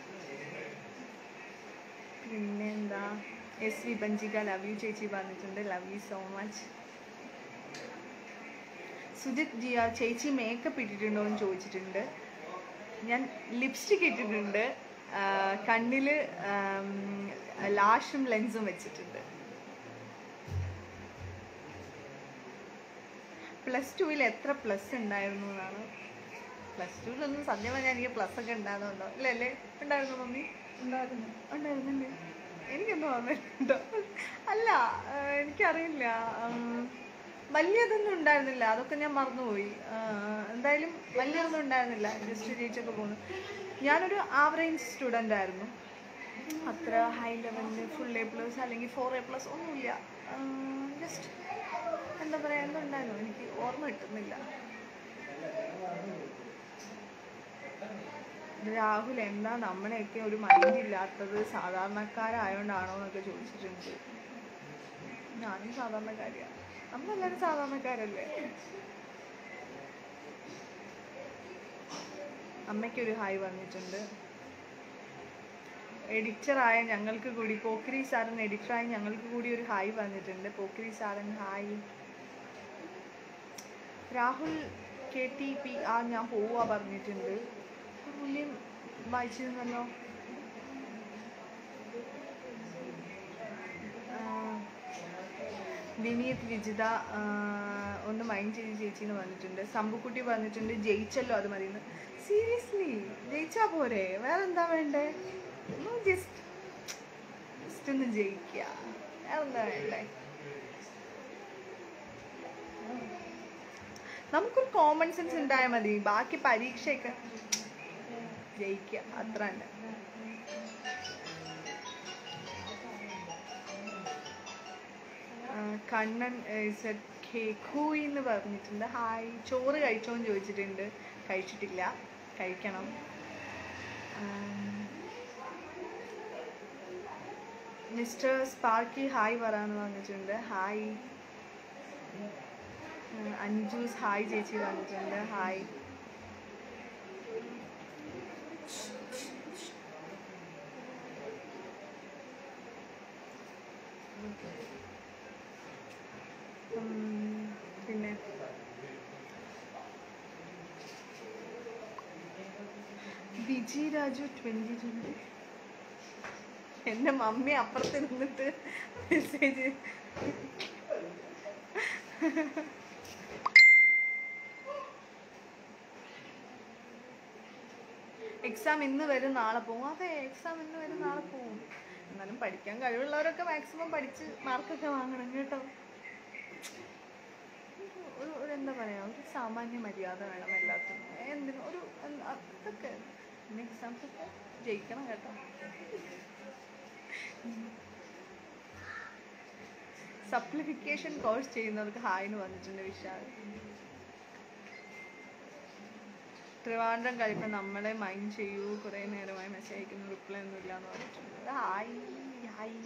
പിന്നെ എന്താ S V Panchika love you ചേച്ചി പറഞ്ഞിട്ടുണ്ട് love you so much Sujith Jiya ചേച്ചി മേക്കപ്പ് ഇട്ടിട്ടുണ്ടോ എന്ന് ചോദിച്ചിട്ടുണ്ട് ഞാൻ ലിപ്സ്റ്റിക് ഇട്ടിട്ടുണ്ട് കണ്ണിൽ ലാഷും ലെൻസും വെച്ചിട്ടുണ്ട് പ്ലസ് ടുവിൽ എത്ര പ്ലസ് ഉണ്ടായിരുന്നു എന്നാണ് പ്ലസ് ടുവിലൊന്നും സത്യം പറഞ്ഞാൽ എനിക്ക് പ്ലസ് ഒക്കെ ഉണ്ടാകുന്നുണ്ടോ ഇല്ല അല്ലേ ഉണ്ടായിരുന്നു മമ്മി ഉണ്ടായിരുന്നു ഉണ്ടായിരുന്നല്ലേ എനിക്കൊന്നും ഓർമ്മയില്ല അല്ല ആ, എനിക്കറിയില്ല ആ, വലിയതൊന്നും ഉണ്ടായിരുന്നില്ല അതൊക്കെ ഞാൻ മറന്നുപോയി ആ, എന്തായാലും വലിയതൊന്നും ഉണ്ടായിരുന്നില്ല ജസ്റ്റ് ജയിച്ചൊക്കെ പോകുന്നു ഞാനൊരു ആവറേജ് സ്റ്റുഡൻ്റ് ആയിരുന്നു അത്ര ഹൈ ലെവലിൽ ഫുൾ എ പ്ലസ് അല്ലെങ്കിൽ ഫോർ എ പ്ലസ് ഒന്നുമില്ല ജസ്റ്റ് എന്താ പറയുക എന്തുണ്ടായിരുന്നു എനിക്ക് ഓർമ്മ കിട്ടുന്നില്ല രാഹുൽ എന്താ നമ്മളെയൊക്കെ ഒരു മൈൻഡ് ഇല്ലാത്തത് സാധാരണക്കാരായോണ്ടാണോ എന്നൊക്കെ ചോദിച്ചിട്ടുണ്ട് ഞാനും സാധാരണക്കാരിയാണ് നമ്മളെല്ലാവരും സാധാരണക്കാരല്ലേ അമ്മയ്ക്കൊരു ഹായ് വന്നിട്ടുണ്ട് എഡിറ്ററായ ഞങ്ങൾക്ക് കൂടി പോക്കിരി സാറൻ എഡിറ്ററായ ഞങ്ങൾക്ക് കൂടി ഒരു ഹായ് വന്നിട്ടുണ്ട് പോക്കിരി സാറൻ hi Rahul K T P ആ ഞാൻ പോവുക പറഞ്ഞിട്ടുണ്ട് പുള്ളിയും വായിച്ചിരുന്നല്ലോ ആ, വിനീത് വിജിത ആ, ഒന്ന് മൈൻഡ് ചെയ്ത് ചേച്ചി എന്ന് പറഞ്ഞിട്ടുണ്ട് സമ്പുക്കുട്ടി പറഞ്ഞിട്ടുണ്ട് ജയിച്ചല്ലോ അത് മതിയെന്ന് സീരിയസ്ലി ജയിച്ചാ പോരെ വേറെ എന്താ വേണ്ടേ ജസ്റ്റ് ജസ്റ്റ് ഒന്ന് ജയിക്കുക വേറെ എന്താ വേണ്ടേ നമുക്കൊരു കോമൺ സെൻസ് ഉണ്ടായാൽ മതി ബാക്കി പരീക്ഷയൊക്കെ ജയിക്കുക അത്ര തന്നെ ആ, കണ്ണൻ ഖൂയി എന്ന് പറഞ്ഞിട്ടുണ്ട് ഹായ് ചോറ് കഴിച്ചോ എന്ന് ചോദിച്ചിട്ടുണ്ട് കഴിച്ചിട്ടില്ല കഴിക്കണം മിസ്റ്റർ സ്പാർക്കി ഹായ് പറയാന്ന് പറഞ്ഞിട്ടുണ്ട് ഹായ് ഉം, അഞ്ജൂസ് ഹായ് ചേച്ചി പറഞ്ഞിട്ടുണ്ട് ഹായ് ഉം, പിന്നെ ബിജി രാജു ട്വന്റി ട്വന്റി എന്റെ മമ്മി അപ്പുറത്ത് നിന്നിട്ട് മെസ്സേജ് എക്സാം ഇന്ന് വരും നാളെ പോകും അതെ എക്സാം ഇന്ന് വരും നാളെ പോകും എന്നാലും പഠിക്കാൻ കഴിവുള്ളവരൊക്കെ മാക്സിമം പഠിച്ച് മാർക്കൊക്കെ വാങ്ങണം കേട്ടോ ഒരു- ഒരു ഒരു എന്താ പറയാ ഒരു സാമാന്യ മര്യാദ വേണം എല്ലാത്തിനും എന്തിനും ഒരു എന്ത് അതൊക്കെ പിന്നെ എക്സാംസ് ഒക്കെ ജയിക്കണം കേട്ടോ സപ്ലിഫിക്കേഷൻ കോഴ്സ് ചെയ്യുന്നവർക്ക് ഹായ് എന്ന് വന്നിട്ടുണ്ട് വിശാൽ ട്രിവാൻഡ്രം കഴിയുമ്പോൾ നമ്മളെ മൈൻഡ് ചെയ്യൂ കുറേ നേരമായി മെസ്സേജ് അയക്കുന്നു റിപ്ലൈ ഒന്നും ഇല്ല എന്ന് പറഞ്ഞിട്ടുണ്ട് hi hi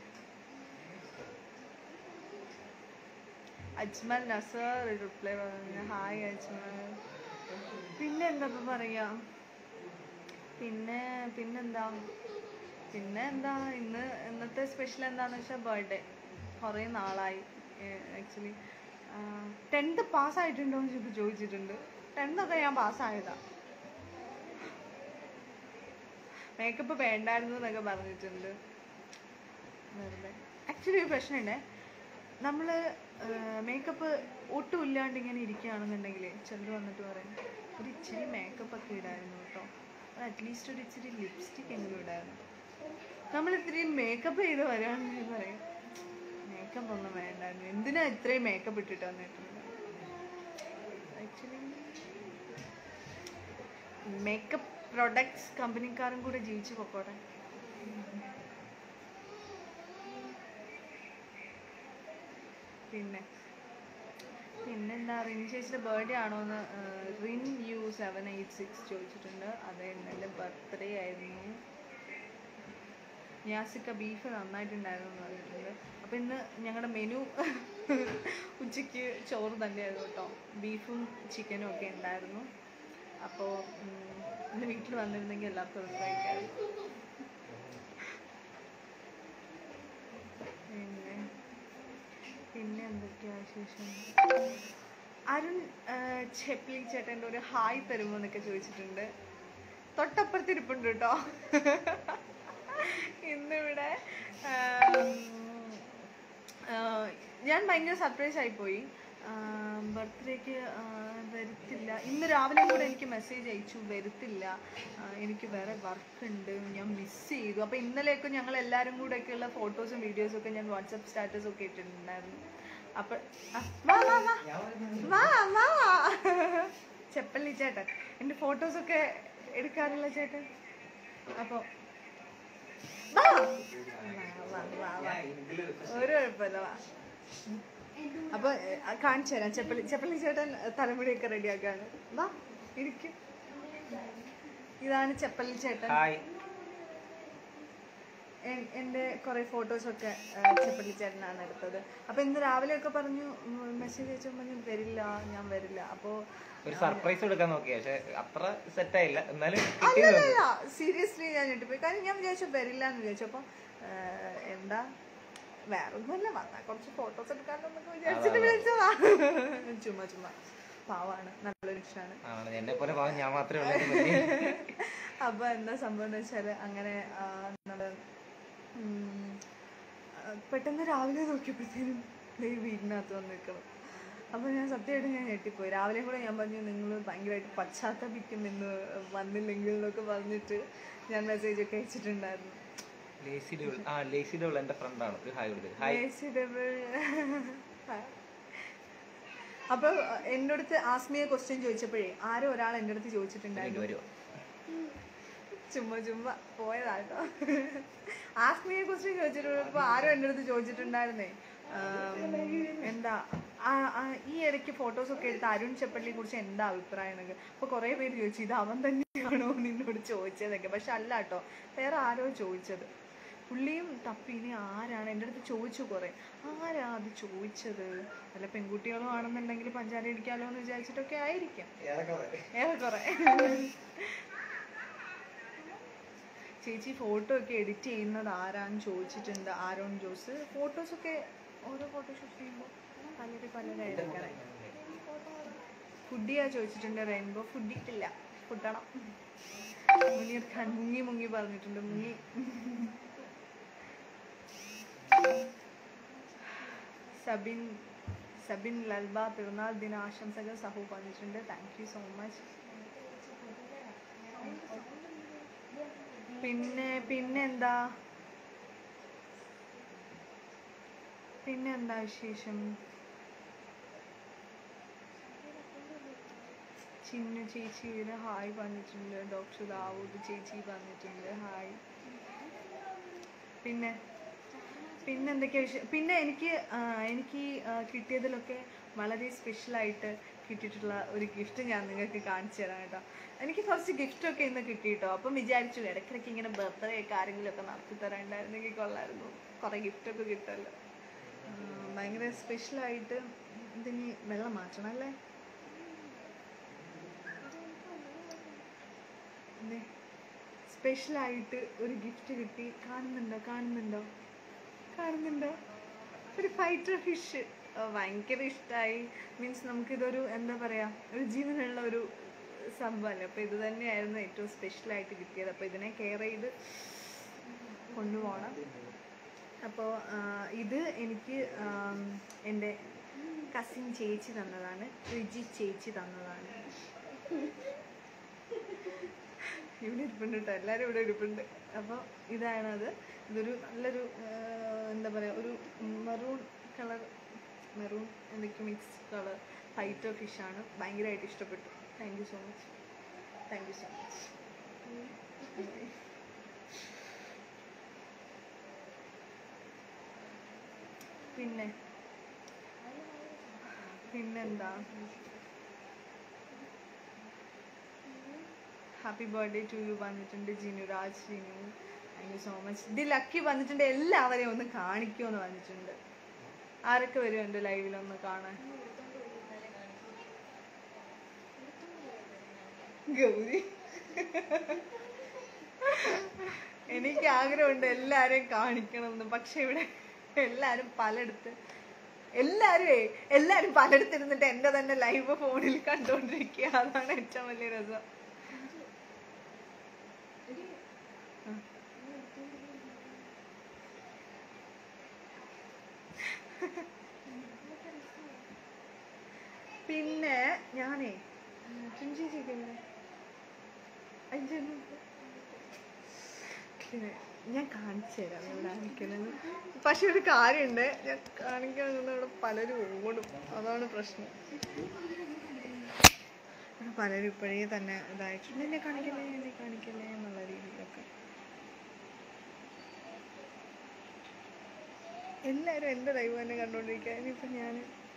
Ajmal Nasar reply പറഞ്ഞു ഹായ് അജ്മൽ പിന്നെ എന്താ ഇപ്പൊ പറയാ പിന്നെ പിന്നെന്താ പിന്നെ എന്താ ഇന്ന് ഇന്നത്തെ സ്പെഷ്യൽ എന്താന്ന് വെച്ചാൽ ബർത്ത്ഡേ കുറേ നാളായി ആക്ച്വലി ടെൻത്ത് പാസ്സായിട്ടുണ്ടോ എന്ന് ചോദിച്ചു ചോദിച്ചിട്ടുണ്ട് ടെൻത്തൊക്കെ ഞാൻ പാസ്സായതാ മേക്കപ്പ് വേണ്ടായിരുന്നു എന്നൊക്കെ പറഞ്ഞിട്ടുണ്ട് വെറുതെ ആക്ച്വലി ഒരു പ്രശ്നമുണ്ടേ നമ്മൾ മേക്കപ്പ് ഒട്ടും ഇല്ലാണ്ട് ഇങ്ങനെ ഇരിക്കുകയാണെന്നുണ്ടെങ്കിൽ ചിലർ വന്നിട്ട് പറയും ഒരു ഇച്ചിരി മേക്കപ്പ് ഒക്കെ ഇടായിരുന്നു കേട്ടോ അറ്റ്ലീസ്റ്റ് ഒരു ഇച്ചിരി ലിപ്സ്റ്റിക് എങ്കിലും ഇടായിരുന്നു നമ്മൾ ഇത്രയും മേക്കപ്പ് ചെയ്ത് വരികയാണെന്ന് പറയും മേക്കപ്പ് ഒന്നും വേണ്ടായിരുന്നു എന്തിനാ ഇത്രയും മേക്കപ്പ് ഇട്ടിട്ട് വന്നിട്ടുണ്ട് ആക്ച്വലി മേക്കപ്പ് പ്രൊഡക്ട്സ് കമ്പനിക്കാരും കൂടെ ജീവിച്ചു പൊക്കോട്ടെ പിന്നെ പിന്നെന്താ റിൻ ചേച്ചിയുടെ ബർത്ത്ഡേ ആണോ എന്ന് Rinu seven eight six ചോദിച്ചിട്ടുണ്ട് അതെ ഇന്നെൻ്റെ ബർത്ത്ഡേ ആയിരുന്നു യാസിക്ക ബീഫ് നന്നായിട്ടുണ്ടായിരുന്നു എന്ന് പറഞ്ഞിട്ടുണ്ട് അപ്പോൾ ഇന്ന് ഞങ്ങളുടെ മെനു ഉച്ചയ്ക്ക് ചോറ് തന്നെയായിരുന്നു കേട്ടോ ബീഫും ചിക്കനും ഒക്കെ ഉണ്ടായിരുന്നു അപ്പോൾ ഇന്ന് വീട്ടിൽ വന്നിരുന്നെങ്കിൽ എല്ലാവർക്കും അത് കഴിക്കാമായിരുന്നു പിന്നെ പിന്നെ എന്തൊക്കെയാ വിശേഷം അരുൺ ചെപ്ലി ചേട്ടൻ്റെ ഒരു ഹായ് തരുമോ എന്നൊക്കെ ചോദിച്ചിട്ടുണ്ട് തൊട്ടപ്പുറത്തിരിപ്പുണ്ട് കേട്ടോ ഇന്നിവിടെ ആം, ആ, ഞാൻ ഭയങ്കര സർപ്രൈസ് ആയിപ്പോയി ബർത്ത്ഡേക്ക് വരത്തില്ല ഇന്ന് രാവിലെ കൂടെ എനിക്ക് മെസ്സേജ് അയച്ചു വരത്തില്ല ആ, എനിക്ക് വേറെ വർക്ക് ഉണ്ട് ഞാൻ മിസ് ചെയ്തു അപ്പോൾ ഇന്നലെയൊക്കെ ഞങ്ങൾ എല്ലാവരും കൂടെ ഒക്കെയുള്ള ഫോട്ടോസും വീഡിയോസും ഒക്കെ ഞാൻ വാട്സപ്പ് സ്റ്റാറ്റസ് ഒക്കെ ഇട്ടിട്ടുണ്ടായിരുന്നു അപ്പം ആ, വാ വാ വാ വാ വാ ചെപ്പല്ലി ചേട്ടൻ എൻ്റെ ഫോട്ടോസൊക്കെ എടുക്കാറുള്ള ചേട്ടൻ അപ്പോൾ വാ വാ വാ വാ ഒരു കുഴപ്പമില്ല വാ അപ്പൊ ഏ, കാണിച്ചു തരാം ചെപ്പലി ചെപ്പലി ചേട്ടൻ തലമുടിയൊക്കെ റെഡിയാക്കാണ് വാ ഇരിക്കും ഇതാണ് ചെപ്പലി ചേട്ടൻ ഹായ് എൻ- എൻ്റെ കുറെ ഫോട്ടോസൊക്കെ ചെപ്പലി ചേട്ടനാണ് എടുത്തത് അപ്പൊ ഇന്ന് രാവിലെ ഒക്കെ പറഞ്ഞു മെസ്സേജ് അയച്ചു പറഞ്ഞു വരില്ല ഞാൻ വരില്ല അപ്പോ ഒരു സർപ്രൈസ് കൊടുക്കാൻ നോക്കി പക്ഷെ അത്ര സെറ്റ് ആയില്ല എന്നാലും കിട്ടിയത് അല്ലല്ല സീരിയസ്ലി ഞാൻ ഞെട്ടിപ്പോയി കാരണം ഞാൻ വിചാരിച്ചു വരില്ല എന്ന് വിചാരിച്ചു അപ്പൊ ഏഹ്, എന്താ വേറെ ഒന്നുമല്ല വന്നാ കുറച്ച് ഫോട്ടോസ് എടുക്കാനൊന്നൊക്കെ വിചാരിച്ചിട്ട് വിളിച്ചതാ ചുമ്മാ ചുമ്മാ പാവാണ് നല്ലൊരു ഇഷ്ടമാണ് ആണ് എന്നെ പോലെ പാവം ഞാൻ മാത്രമേ ഉള്ളൂ അപ്പൊ എന്താ സംഭവം എന്ന് വെച്ചാല് അങ്ങനെ ആ, നമ്മള് ഉം, ആ, പെട്ടെന്ന് രാവിലെ നോക്കിയപ്പോഴത്തേനും ദേ വീടിനകത്ത് വന്ന് നിൽക്കണം അപ്പൊ ഞാൻ സത്യമായിട്ട് ഞാൻ ഞെട്ടിപ്പോയി രാവിലെ കൂടെ ഞാൻ പറഞ്ഞു നിങ്ങൾ ഭയങ്കരമായിട്ട് പശ്ചാത്തപിക്കും എന്ന് വന്നില്ലെങ്കിൽ എന്നൊക്കെ പറഞ്ഞിട്ട് ഞാൻ മെസ്സേജ് ഒക്കെ അയച്ചിട്ടുണ്ടായിരുന്നു ലേസി ഡബിൾ ആ ലേസി ഡബിൾ എന്റെ ഫ്രണ്ടാണ് ഒരു ഹായ് കൊടുത്തത് ഹായ് Vegetable. അപ്പൊ എൻ്റെ അടുത്ത് ആസ്മിയെ ക്വസ്റ്റ്യൻ ചോദിച്ചപ്പോഴേ ആരോ ഒരാൾ എൻ്റെ അടുത്ത് ചോദിച്ചിട്ടുണ്ടായിരുന്നു വരുമോ ചുമ്മാ ചുമ്മാ പോയതാട്ടോ ആസ്മിയെ കുറിച്ച് ചോദിച്ചിട്ടുള്ളപ്പോ ആരും എൻ്റെ അടുത്ത് ചോദിച്ചിട്ടുണ്ടായിരുന്നേ ആം, എന്താ ആ- ആ ഈ ഇടയ്ക്ക് ഫോട്ടോസ് ഒക്കെ എടുത്ത് അരുൺ ചെപ്പള്ളിയെ കുറിച്ച് എന്താ അഭിപ്രായം എന്നൊക്കെ അപ്പൊ കുറെ പേര് ചോദിച്ചു ഇത് അവൻ തന്നെയാണോ നിന്നോട് ചോദിച്ചതൊക്കെ പക്ഷെ അല്ല കേട്ടോ വേറെ ആരോ ചോദിച്ചത് പുള്ളിയും തപ്പി ഇനി ആരാണ് എൻ്റെ അടുത്ത് ചോദിച്ചു കുറെ ആരാ അത് ചോദിച്ചത് വല്ല പെൺകുട്ടികളും ആണെന്നുണ്ടെങ്കിൽ പഞ്ചാര ഇടിക്കാലോ എന്ന് വിചാരിച്ചിട്ടൊക്കെ ആയിരിക്കാം ഏറെക്കുറെ ചേച്ചി ഫോട്ടോ ഒക്കെ എഡിറ്റ് ചെയ്യുന്നത് ആരാന്ന് ചോദിച്ചിട്ടുണ്ട് ആരോൺ ജോസ് ഫോട്ടോസ് ഒക്കെ ഓരോ ഫോട്ടോഷൂട്ട് ചെയ്യുമ്പോൾ പലര് പലരായിരിക്കണം ഫുഡിയാ ചോദിച്ചിട്ടുണ്ട് റെയിൻബോ ഫുഡിട്ടില്ല ഫുഡണം മുനീർ ഖാൻ മുങ്ങി മുങ്ങി പറഞ്ഞിട്ടുണ്ട് മുങ്ങി സബിൻ സബിൻ ലൽബ പിറന്നാൾ ദിന ആശംസകൾ സഹു പറഞ്ഞിട്ടുണ്ട് താങ്ക് യു സോ മച്ച് പിന്നെ പിന്നെന്താ പിന്നെന്താ വിശേഷം ചിന്നു ചേച്ചി ഒരു ഹായ് പറഞ്ഞിട്ടുണ്ട് ഡോക്ടർ ദാവൂദ് ചേച്ചി പറഞ്ഞിട്ടുണ്ട് ഹായ് പിന്നെ പിന്നെ എന്തൊക്കെയാ വിഷയം പിന്നെ എനിക്ക് ആ, എനിക്ക് ആ, കിട്ടിയതിലൊക്കെ വളരെ സ്പെഷ്യലായിട്ട് കിട്ടിയിട്ടുള്ള ഒരു ഗിഫ്റ്റ് ഞാൻ നിങ്ങൾക്ക് കാണിച്ചു തരാം കേട്ടോ എനിക്ക് കുറച്ച് ഗിഫ്റ്റ് ഒക്കെ ഇന്ന് കിട്ടി കേട്ടോ അപ്പം വിചാരിച്ചു ഇടയ്ക്കിടയ്ക്ക് ഇങ്ങനെ ബർത്ത്ഡേ ഒക്കെ ആരെങ്കിലും ഒക്കെ നടത്തി തരാണ്ടായിരുന്നെങ്കിൽ കൊള്ളായിരുന്നു കുറേ ഗിഫ്റ്റ് ഒക്കെ കിട്ടുമല്ലോ ആ, ഭയങ്കര സ്പെഷ്യലായിട്ട് ഇതിന് വെള്ളം മാറ്റണം അല്ലേ സ്പെഷ്യലായിട്ട് ഒരു ഗിഫ്റ്റ് കിട്ടി കാണുന്നുണ്ടോ കാണുന്നുണ്ടോ കാണുന്നുണ്ടോ ഒരു ഫൈറ്റർ ഫിഷ് ഭയങ്കര ഇഷ്ടമായി മീൻസ് നമുക്കിതൊരു എന്താ പറയുക ഒരു ജീവനുള്ള ഒരു സംഭവമല്ലേ അപ്പോൾ ഇത് തന്നെയായിരുന്നു ഏറ്റവും സ്പെഷ്യലായിട്ട് കിട്ടിയത് അപ്പോൾ ഇതിനെ കെയർ ചെയ്ത് കൊണ്ടുപോകണം അപ്പോൾ ഇത് എനിക്ക് ആം, എൻ്റെ കസിൻ ചേച്ചി തന്നതാണ് റിജി ചേച്ചി തന്നതാണ് ഇവിടെ ഇരിപ്പുണ്ട് കേട്ടോ എല്ലാവരും ഇവിടെ ഇരിപ്പുണ്ട് അപ്പോൾ ഇതാണത് ഇതൊരു നല്ലൊരു ആ, എന്താ പറയുക ഒരു മെറൂൺ കളർ മെറൂൺ എന്തൊക്കെ മിക്സ് കളർ ഫൈറ്റർ ഫിഷാണ് ഭയങ്കരമായിട്ട് ഇഷ്ടപ്പെട്ടു thank you so much thank you so much പിന്നെ പിന്നെന്താ ഹാപ്പി ബർത്ത്ഡേ ടു യു വന്നിട്ടുണ്ട് Jinuraj Jinu thank you so much ഇത് ലക്കി വന്നിട്ടുണ്ട് എല്ലാവരെയും ഒന്ന് കാണിക്കുമെന്ന് വന്നിട്ടുണ്ട് ആരൊക്കെ വരും എൻ്റെ ലൈവിലൊന്ന് കാണാൻ ഗൗരി എനിക്ക് ആഗ്രഹമുണ്ട് എല്ലാരെയും കാണിക്കണം എന്ന് പക്ഷെ ഇവിടെ എല്ലാരും പലയിടത്ത് എല്ലാരും എല്ലാരും പലയിടത്ത് ഇരുന്നിട്ട് എന്റെ തന്നെ ലൈവ് ഫോണിൽ കണ്ടോണ്ടിരിക്കുക അതാണ് ഏറ്റവും വലിയ രസം പിന്നെ ഞാനേ ചിഞ്ചിച്ചിരിക്കുന്നത് പിന്നെ ഞാൻ കാണിച്ചു തരാം ഇവിടെ നിൽക്കുന്നത് പക്ഷെ ഒരു കാര്യമുണ്ട് ഞാൻ കാണിക്കാൻ നിന്ന് ഇവിടെ പലരും ഓടും അതാണ് പ്രശ്നം ഇവിടെ പലരും ഇപ്പോഴേ തന്നെ ഇതായിട്ടുണ്ട് എന്നെ കാണിക്കല്ലേ എന്നെ കാണിക്കല്ലേ എന്നുള്ള രീതിയിലൊക്കെ എല്ലാവരും എൻ്റെ ലൈവ് തന്നെ കണ്ടുകൊണ്ടിരിക്കുക ഇനിയിപ്പോൾ ഞാൻ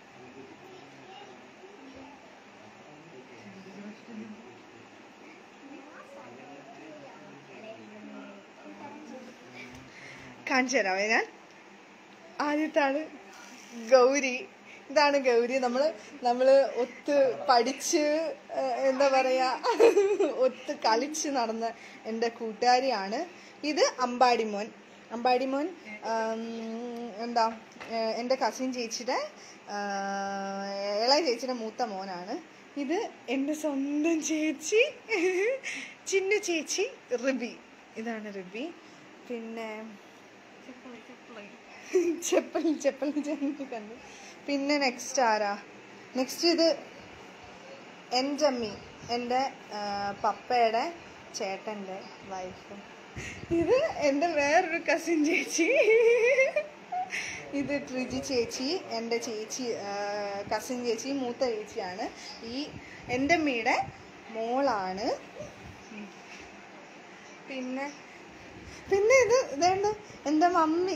കാണിച്ചു തരാമേ ഞാൻ ആദ്യത്തെ ആള് ഗൗരി ഇതാണ് ഗൗരി നമ്മള് നമ്മള് ഒത്ത് പഠിച്ച് ഏഹ്, എന്താ പറയാ ഒത്ത് കളിച്ച് നടന്ന എൻ്റെ കൂട്ടുകാരിയാണ് ഇത് അമ്പാടിമോൻ അമ്പാടിമോൻ ആം, എന്താ ഏഹ്, എൻ്റെ കസിൻ ചേച്ചിയുടെ ആഹ്, ഇളയ ചേച്ചിയുടെ മൂത്ത മോനാണ് ഇത് എൻ്റെ സ്വന്തം ചേച്ചി ചിന്നു ചേച്ചി റിബി ഇതാണ് റിബി പിന്നെ ചെപ്പൽ ചെപ്പൽ ചെന്ന് കണ്ടു പിന്നെ നെക്സ്റ്റ് ആരാ നെക്സ്റ്റ് ഇത് എൻ്റെ അമ്മി എൻ്റെ ആ, പപ്പയുടെ ചേട്ടൻ്റെ വൈഫ് ഇത് എൻ്റെ വേറൊരു കസിൻ ചേച്ചി ഇത് ട്രിജി ചേച്ചി എൻ്റെ ചേച്ചി കസിൻ ചേച്ചി മൂത്ത ചേച്ചിയാണ് ഈ എൻ്റെ അമ്മയുടെ മോളാണ് പിന്നെ പിന്നെ ഇത് ഇതേണ്ട എൻ്റെ മമ്മി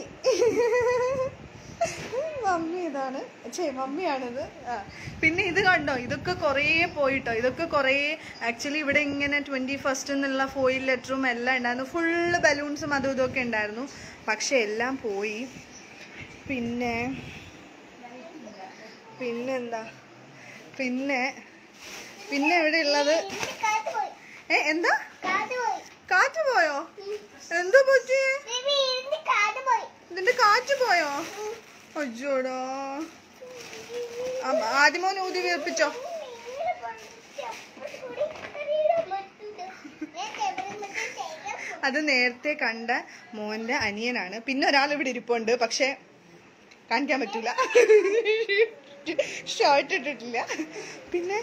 മമ്മി ഇതാണ് ചേ മമ്മിയാണിത് ആ പിന്നെ ഇത് കണ്ടോ ഇതൊക്കെ കുറേ പോയിട്ടോ ഇതൊക്കെ കുറേ ആക്ച്വലി ഇവിടെ ഇങ്ങനെ ട്വൻറ്റി ഫസ്റ്റ് എന്നുള്ള ഫോയിൽ ലെറ്ററും എല്ലാം ഉണ്ടായിരുന്നു ഫുള്ള് ബലൂൺസും അതും ഇതൊക്കെ ഉണ്ടായിരുന്നു പക്ഷെ എല്ലാം പോയി പിന്നെ പിന്നെന്താ പിന്നെ പിന്നെ ഇവിടെ ഉള്ളത് ഏ എന്താ കാറ്റ് പോയോ എന്താ പറ്റി ഇതിന്റെ കാറ്റ് പോയോ അയ്യോടാ അമ്മ- ആദ്യമോൻ ഊതി വീർപ്പിച്ചോ അത് നേരത്തെ കണ്ട മോന്റെ അനിയനാണ് പിന്നെ ഒരാൾ ഇവിടെ ഇരിപ്പുണ്ട് പക്ഷെ കാണിക്കാൻ പറ്റൂല ഷർട്ട് ഇട്ടിട്ടില്ല പിന്നെ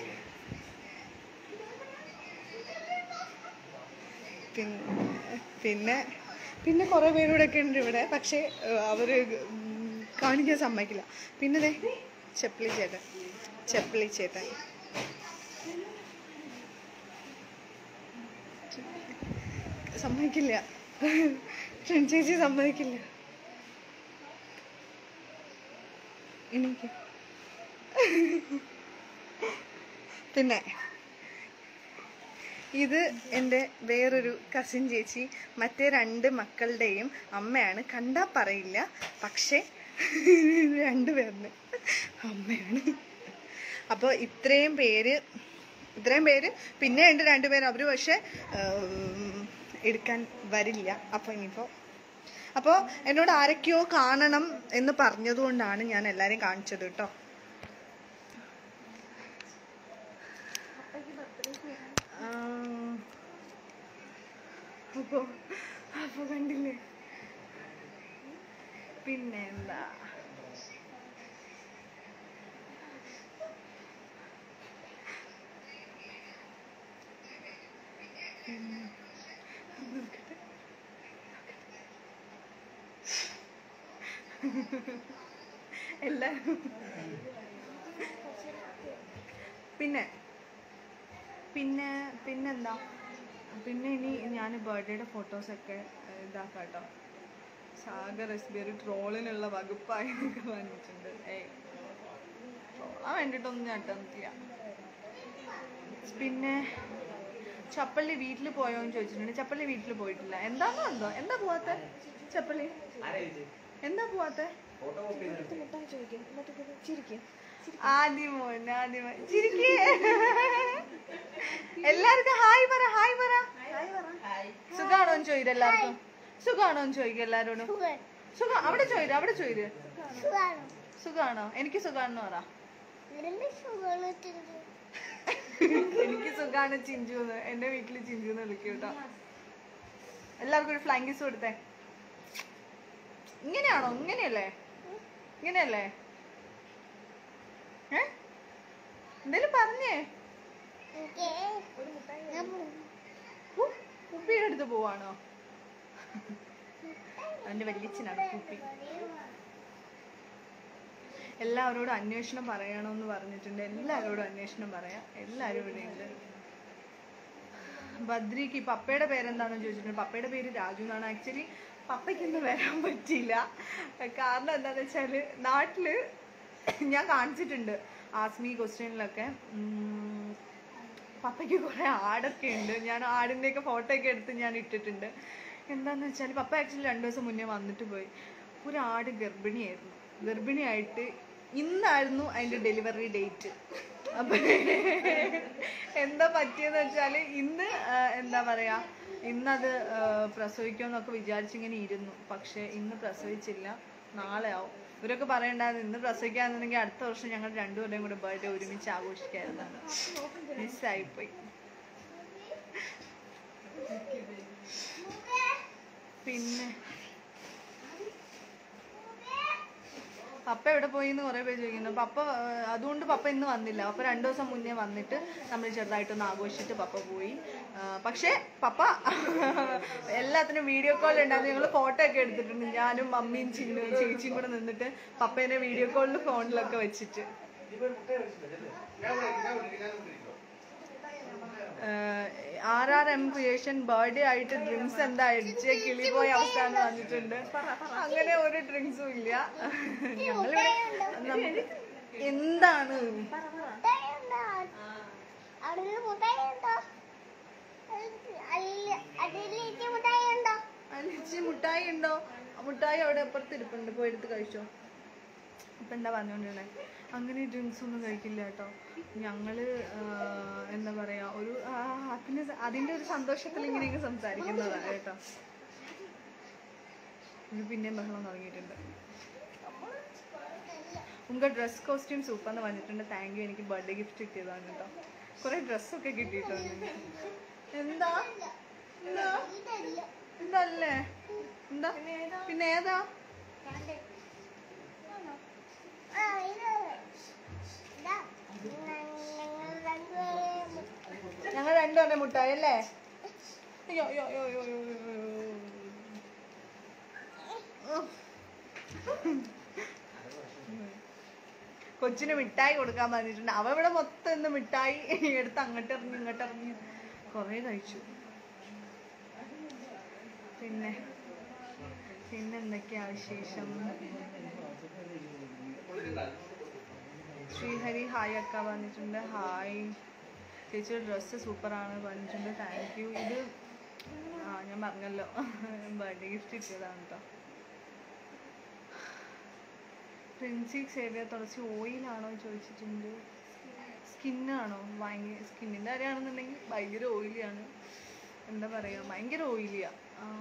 പിന്നെ പിന്നെ പിന്നെ കുറേ പേരൂടെ ഒക്കെ ഉണ്ട് ഇവിടെ പക്ഷേ ഏഹ്, അവര് ഉം, കാണിക്കാൻ സമ്മതിക്കില്ല പിന്നെ ദേ ചെപ്പിളി ചേട്ടൻ ചെപ്പിളി ചേട്ടൻ സമ്മതിക്കില്ല ഫ്രണ്ട് ചേച്ചി സമ്മതിക്കില്ല എനിക്ക് പിന്നെ ഇത് എൻ്റെ വേറൊരു കസിൻ ചേച്ചി മറ്റേ രണ്ട് മക്കളുടെയും അമ്മയാണ് കണ്ടാ പറയില്ല പക്ഷേ രണ്ടുപേരിന് അമ്മയാണ് അപ്പോൾ ഇത്രയും പേര് ഇത്രയും പേര് പിന്നെ ഉണ്ട് രണ്ടുപേര് അവർ പക്ഷെ ഉം, എടുക്കാൻ വരില്ല അപ്പോൾ ഇനിയിപ്പോൾ അപ്പോൾ എന്നോട് ആരൊക്കെയോ കാണണം എന്ന് പറഞ്ഞതുകൊണ്ടാണ് ഞാൻ എല്ലാവരെയും കാണിച്ചത് കേട്ടോ അപ്പോ അപ്പൊ കണ്ടില്ലേ പിന്നെ എന്താ എല്ലാരും പിന്നെ പിന്നെ പിന്നെന്താ പിന്നെ ഇനി ഞാൻ ബർത്ത്ഡേയുടെ ഫോട്ടോസൊക്കെ ഇതാക്കാം കേട്ടോ സാഗർ എസ് ബി ഒരു ട്രോളിനുള്ള വകുപ്പായി എന്നൊക്കെ പറഞ്ഞിട്ടുണ്ട് ഏയ് തൊഴാൻ വേണ്ടിയിട്ടൊന്നും ഞാൻ ഇട്ടില്ല പിന്നെ ചപ്പള്ളി വീട്ടിൽ പോയോ എന്ന് ചോദിച്ചിട്ടുണ്ട് ചപ്പള്ളി വീട്ടിൽ പോയിട്ടില്ല എന്താണോ എന്തോ എന്താ പോവാത്തെ ചപ്പള്ളി എന്താ പോവാത്തെ ഫോട്ടോ കോപ്പി ആദ്യം മോൻ ആദ്യം മോൻ. ചിരിക്കേ എല്ലാവർക്കും ഹായ് പറ ഹായ് പറ സുഖാണോ എന്ന് ചോദിക്കും എല്ലാവർക്കും സുഖാണോ എന്ന് ചോദിക്കും എല്ലാരോടും സുഖം അവിടെ ചോദിച്ചു അവിടെ ചോദിച്ചു സുഖാണോ എനിക്ക് സുഖാണെന്ന് പറ എനിക്ക് സുഖാണ് ചിഞ്ചു എന്ന് എന്റെ വീട്ടില് ചിഞ്ചു എന്ന് വിളിക്കും കേട്ടോ എല്ലാവർക്കും ഒരു ഫ്ലൈങ് കിസ് കൊടുത്തേ ഇങ്ങനെയാണോ ഇങ്ങനെയല്ലേ ഇങ്ങനെയല്ലേ ഏ എന്തേലും പറഞ്ഞേ ഹു, കുപ്പിയുടെ അടുത്ത് പോവാണോ അവന്റെ വല്യച്ഛനാണ് കുപ്പി എല്ലാവരോടും അന്വേഷണം പറയണമെന്ന് പറഞ്ഞിട്ടുണ്ട് എല്ലാവരോടും അന്വേഷണം പറയാം എല്ലാവരും ഇവിടെ ഉണ്ട് ബദ്രിക്ക് പപ്പയുടെ പേരെന്താണെന്ന് ചോദിച്ചിട്ടുണ്ട് പപ്പയുടെ പേര് രാജു എന്നാണ് ആക്ച്വലി പപ്പയ്ക്ക് ഇന്ന് വരാൻ പറ്റിയില്ല കാരണം എന്താണെന്ന് വെച്ചാൽ നാട്ടില് ഞാൻ കാണിച്ചിട്ടുണ്ട് ആസ്മി ക്വസ്റ്റ്യനിലൊക്കെ പപ്പയ്ക്ക് കുറെ ആടൊക്കെ ഉണ്ട് ഞാൻ ആടിൻ്റെയൊക്കെ ഫോട്ടോ ഒക്കെ എടുത്ത് ഞാൻ ഇട്ടിട്ടുണ്ട് എന്താന്ന് വെച്ചാൽ പപ്പ ആക്ച്വലി രണ്ടു ദിവസം മുന്നേ വന്നിട്ട് പോയി ഒരു ആട് ഗർഭിണിയായിരുന്നു ഗർഭിണിയായിട്ട് ഇന്നായിരുന്നു അതിന്റെ ഡെലിവറി ഡേറ്റ് അപ്പൊ എന്താ പറ്റിയെന്ന് വെച്ചാല് ഇന്ന് ആ, എന്താ പറയാ ഇന്നത് ആ, പ്രസവിക്കുമെന്നൊക്കെ വിചാരിച്ചിങ്ങനെ ഇരുന്നു പക്ഷെ ഇന്ന് പ്രസവിച്ചില്ല നാളെ ആവും ഇവരൊക്കെ പറയണ്ടായിരുന്നു ഇന്ന് പ്രസവിക്കാന്നുണ്ടെങ്കിൽ അടുത്ത വർഷം ഞങ്ങൾ രണ്ടുപേരുടെയും കൂടെ ബർത്ത്ഡേ ഒരുമിച്ച് ആഘോഷിക്കായിരുന്നാണ് മിസ്സായിപ്പോയി പിന്നെ പപ്പ എവിടെ പോയി എന്ന് കുറെ പേര് ചോദിക്കുന്നു പപ്പ ആ, അതുകൊണ്ട് പപ്പ ഇന്ന് വന്നില്ല പപ്പ രണ്ടു ദിവസം മുന്നേ വന്നിട്ട് നമ്മൾ ചെറുതായിട്ടൊന്ന് ആഘോഷിച്ചിട്ട് പപ്പ പോയി ആ, പക്ഷേ പപ്പ എല്ലാത്തിനും വീഡിയോ കോൾ ഉണ്ടായിരുന്നു ഞങ്ങൾ ഫോട്ടോ ഒക്കെ എടുത്തിട്ടുണ്ട് ഞാനും മമ്മിയും ചിന്നു ചേച്ചിയും കൂടെ നിന്നിട്ട് പപ്പേനെ വീഡിയോ കോളിൽ ഫോണിലൊക്കെ വെച്ചിട്ട് R R M creation birthday ആയിട്ട് ഡ്രിങ്ക്സ് എന്താ അടിച്ച് കിളി പോയ അവസ്ഥ എന്ന് പറഞ്ഞിട്ടുണ്ട് അങ്ങനെ ഒരു ഡ്രിങ്ക്സും ഇല്ല ഞങ്ങളിവിടെ നമുക്ക് എന്താണ് അലിച്ചി മുട്ടായി ഉണ്ടോ ആ മുട്ടായി അവിടെ അപ്പുറത്ത് ഇരിപ്പുണ്ട് പോയി എടുത്ത് കഴിച്ചോ ഇപ്പൊ എന്താ പറഞ്ഞോണ്ടിരുന്നെ അങ്ങനെ ഡ്രിങ്ക്സ് ഒന്നും കഴിക്കില്ല കേട്ടോ ഞങ്ങള് ആ, എന്താ പറയാ ഒരു ഹാപ്പിനെസ് അതിന്റെ ഒരു സന്തോഷത്തിൽ ഇങ്ങനെയൊക്കെ സംസാരിക്കുന്നതാണ് കേട്ടോ ഇത് പിന്നെയും ബഹളം തുടങ്ങിയിട്ടുണ്ട് ഉങ്ക ഡ്രസ് കോസ്റ്റ്യൂം സൂപ്പർ എന്ന് പറഞ്ഞിട്ടുണ്ട് താങ്ക് യു എനിക്ക് ബർത്ത്ഡേ ഗിഫ്റ്റ് കിട്ടിയതാണ് കേട്ടോ കുറെ ഡ്രസ്സൊക്കെ കിട്ടിയിട്ടുണ്ട് എനിക്ക്. എന്താ എന്താ ഇതല്ലേ എന്താ പിന്നെ ഏതാ ഞങ്ങൾ രണ്ടുപേരുടെ മുട്ടായി അല്ലേ അയ്യോ അയ്യോ അയ്യോ അയ്യോ അയ്യോ, അയ്യോ, അയ്യോ. കൊച്ചിന് മിഠായി കൊടുക്കാൻ പറഞ്ഞിട്ടുണ്ട് അവ ഇവിടെ മൊത്തം ഇന്ന് മിഠായി എടുത്ത് അങ്ങോട്ട് എറിഞ്ഞ് ഇങ്ങോട്ട് എറിഞ്ഞ് കൊറേ കഴിച്ചു പിന്നെ പിന്നെ എന്തൊക്കെയാ വിശേഷം ശ്രീഹരി ഹായ് അക്ക പറഞ്ഞിട്ടുണ്ട് ഹായ് ചേച്ചിയുടെ ഡ്രസ്സ് സൂപ്പറാണ് പറഞ്ഞിട്ടുണ്ട് താങ്ക് യു ഇത് ആ ഞാൻ പറഞ്ഞല്ലോ ബർത്ത്ഡേ ഗിഫ്റ്റ് കിട്ടിയതാണ് കേട്ടോ പ്രിൻസി സേവിയർ തുളസി ഓയിലാണോ ചോദിച്ചിട്ടുണ്ട് സ്കിന്നാണോ ഭയങ്കര സ്കിന്നിൻ്റെ കാര്യമാണെന്നുണ്ടെങ്കിൽ ഭയങ്കര ഓയിലിയാണ് എന്താ പറയുക ഭയങ്കര ഓയിലിയാ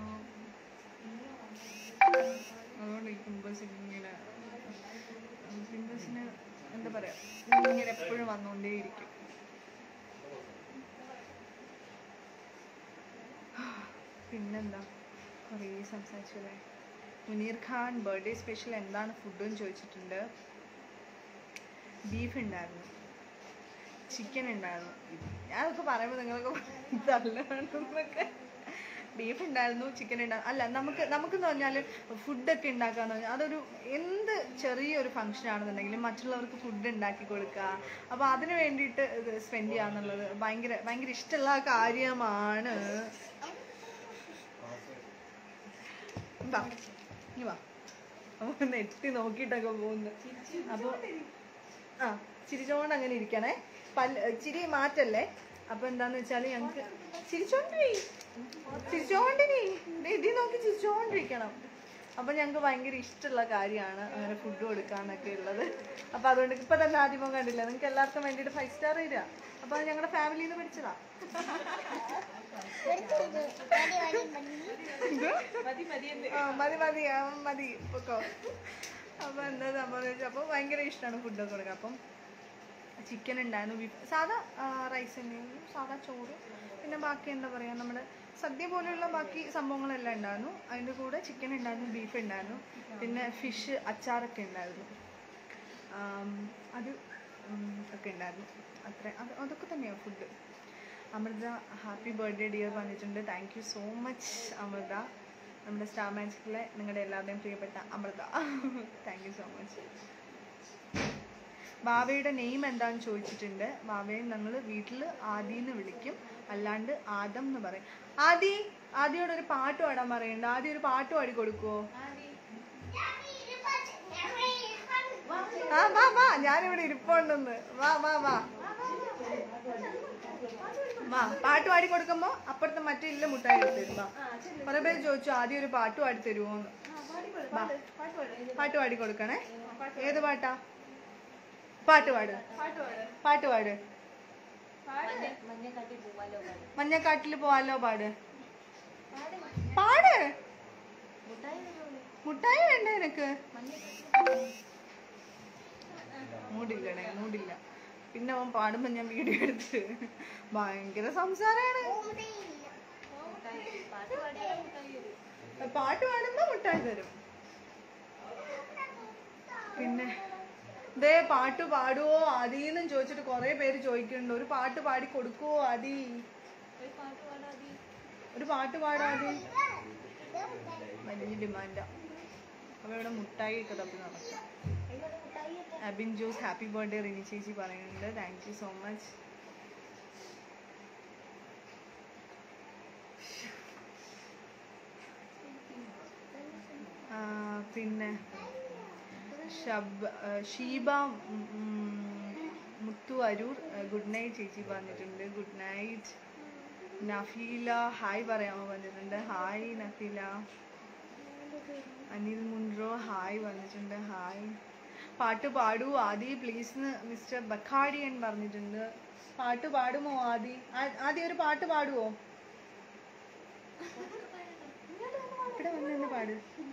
അതുകൊണ്ട് ഈ പിമ്പിൾസ് ഇങ്ങനെ പിമ്പിൾസിന് എന്താ പറയാ ഇങ്ങനെ എപ്പോഴും വന്നുകൊണ്ടേയിരിക്കും പിന്നെന്താ കുറേ സംസാരിച്ചല്ലേ മുനീർ ഖാൻ ബർത്ത്ഡേ സ്പെഷ്യൽ എന്താണ് ഫുഡ് എന്ന് ചോദിച്ചിട്ടുണ്ട് ബീഫ് ഉണ്ടായിരുന്നു ചിക്കൻ ഉണ്ടായിരുന്നു ഞാനതൊക്കെ പറയുമ്പോൾ നിങ്ങളൊക്കെ തള്ളാണെന്നൊക്കെ ബീഫ് ഉണ്ടായിരുന്നു ചിക്കൻ ഉണ്ടായിരുന്നു അല്ല നമുക്ക് നമുക്കെന്ന് പറഞ്ഞാൽ ഫുഡൊക്കെ ഉണ്ടാക്കാന്ന് പറഞ്ഞാൽ അതൊരു എന്ത് ചെറിയൊരു ഫംഗ്ഷൻ ആണെന്നുണ്ടെങ്കിലും മറ്റുള്ളവർക്ക് ഫുഡ് ഉണ്ടാക്കി കൊടുക്കുക അപ്പോൾ അതിന് വേണ്ടിയിട്ട് ഇത് സ്പെൻഡ് ചെയ്യാന്നുള്ളത് ഭയങ്കര ഭയങ്കര ഇഷ്ടമുള്ള കാര്യമാണ് വാ നീ വാ അവൻ എത്തി നോക്കിയിട്ടൊക്കെ പോകുന്നു അപ്പോൾ ആ ചിരിച്ചോണ്ട് അങ്ങനെ ഇരിക്കണേ പല്ല് ചിരി മാറ്റല്ലേ അപ്പൊ എന്താന്ന് വെച്ചാല് ഞങ്ങക്ക് ചിരിച്ചോണ്ടിരി ചിരിച്ചോണ്ടിരി ദേ ഇതിൽ നോക്കി ചിരിച്ചോണ്ടിരിക്കണം അപ്പൊ ഞങ്ങക്ക് ഭയങ്കര ഇഷ്ടമുള്ള കാര്യമാണ് അങ്ങനെ ഫുഡ് കൊടുക്കാന്നൊക്കെ ഉള്ളത് അപ്പൊ അതുകൊണ്ട് ഇപ്പൊ തന്നെ ആദ്യമോ കണ്ടില്ല നിങ്ങൾക്ക് എല്ലാവർക്കും വേണ്ടിയിട്ട് ഫൈവ് സ്റ്റാർ തരിക അപ്പൊ അത് ഞങ്ങളുടെ ഫാമിലിയിൽ നിന്ന് പഠിച്ചതാ ആ, മതി മതി ആ, മതി പൊക്കോ അപ്പൊ എന്താ സംഭവം വെച്ചാൽ അപ്പൊ ഭയങ്കര ഇഷ്ടമാണ് ഫുഡൊക്കെ കൊടുക്കുക അപ്പം ചിക്കൻ ഉണ്ടായിരുന്നു ബീഫ് സാധാ റൈസ് തന്നെയായിരുന്നു സാധാ ചോറ് പിന്നെ ബാക്കി എന്താ പറയുക നമ്മുടെ സദ്യ പോലെയുള്ള ബാക്കി സംഭവങ്ങളെല്ലാം ഉണ്ടായിരുന്നു അതിൻ്റെ കൂടെ ചിക്കൻ ഉണ്ടായിരുന്നു ബീഫ് ഉണ്ടായിരുന്നു പിന്നെ ഫിഷ് അച്ചാറൊക്കെ ഉണ്ടായിരുന്നു ആം, അത് ഉം, ഒക്കെ ഉണ്ടായിരുന്നു അത്ര അത് അതൊക്കെ തന്നെയാണ് food Amrita happy birthday dear പറഞ്ഞിട്ടുണ്ട് thank you so much Amrita നമ്മുടെ സ്റ്റാർ മാജിക്കിലെ നിങ്ങളുടെ എല്ലാവരുടെയും പ്രിയപ്പെട്ട Amrita thank you so much ബാവയുടെ നെയിം എന്താണെന്ന് ചോദിച്ചിട്ടുണ്ട് ബാവയെ ഞങ്ങൾ വീട്ടിൽ ആദിന്ന് വിളിക്കും അല്ലാണ്ട് ആദം എന്ന് പറയും ആദി ആദിയോട് ഒരു പാട്ട് പാടാൻ പറയണ്ട ആദ്യം ഒരു പാട്ട് പാടി കൊടുക്കുവോ ആ വാ വാ ഞാനിവിടെ ഇരിപ്പുണ്ടെന്ന് വാ വാ വാ വാ പാട്ട് പാടി കൊടുക്കുമ്പോ അപ്പുറത്തെ മറ്റേ ഇല്ല മുട്ടായി എടുത്ത് തരും വാ കുറെ പേര് ചോദിച്ചു ആദ്യം ഒരു പാട്ട് പാടി തരുമോന്ന് വാ പാട്ട് പാടി കൊടുക്കണേ ഏത് പാട്ടാ പാട്ട് പാട് പാട്ട് പാട് മഞ്ഞക്കാട്ടില് പോവാലോ പാട് പാട് മുട്ടായി വേണ്ട നിനക്ക് മൂടില്ലണേ മൂടില്ല പിന്നെ അവൻ പാടുമ്പോ ഞാൻ വീഡിയോ എടുത്ത് ഭയങ്കര സംസാരാണ് പാട്ട് പാടുമ്പോ മുട്ടായി തരും പിന്നെ ദേ പാട്ട് പാടുവോ ആദിന്നും ചോദിച്ചിട്ട് കുറെ പേര് ചോദിക്കുന്നുണ്ട് ഒരു പാട്ട് പാടി കൊടുക്കുവോ ആദി ഒരു പാട്ട് പാടാതി വലിയ ഡിമാൻഡാ അപ്പൊ ഇവിടെ മുട്ടായി ഒക്കെ തപ്പി നടക്കും അബിൻ ജോസ് ഹാപ്പി ബർത്ത്ഡേ റിനി ചേച്ചി പറയുന്നുണ്ട് താങ്ക് യു സോ മച്ച് പിന്നെ ഷബ് ആ, ഷീബ ഉം, ഉം, മുത്തു അരൂർ ഗുഡ് നൈറ്റ് ചേച്ചി പറഞ്ഞിട്ടുണ്ട് ഗുഡ് നൈറ്റ് നഫീല ഹായ് പറയാമോ പറഞ്ഞിട്ടുണ്ട് hi Nafeela Anil Munro hi വന്നിട്ടുണ്ട് ഹായ് പാട്ട് പാടൂ ആദി പ്ലീസ് മിസ്റ്റർ ബഖാഡിയൻ പറഞ്ഞിട്ടുണ്ട് പാട്ട് പാടുമോ ആദി ആ- ആദി ഒരു പാട്ട് പാടുവോ ഇവിടെ വന്ന് നിന്ന് പാട്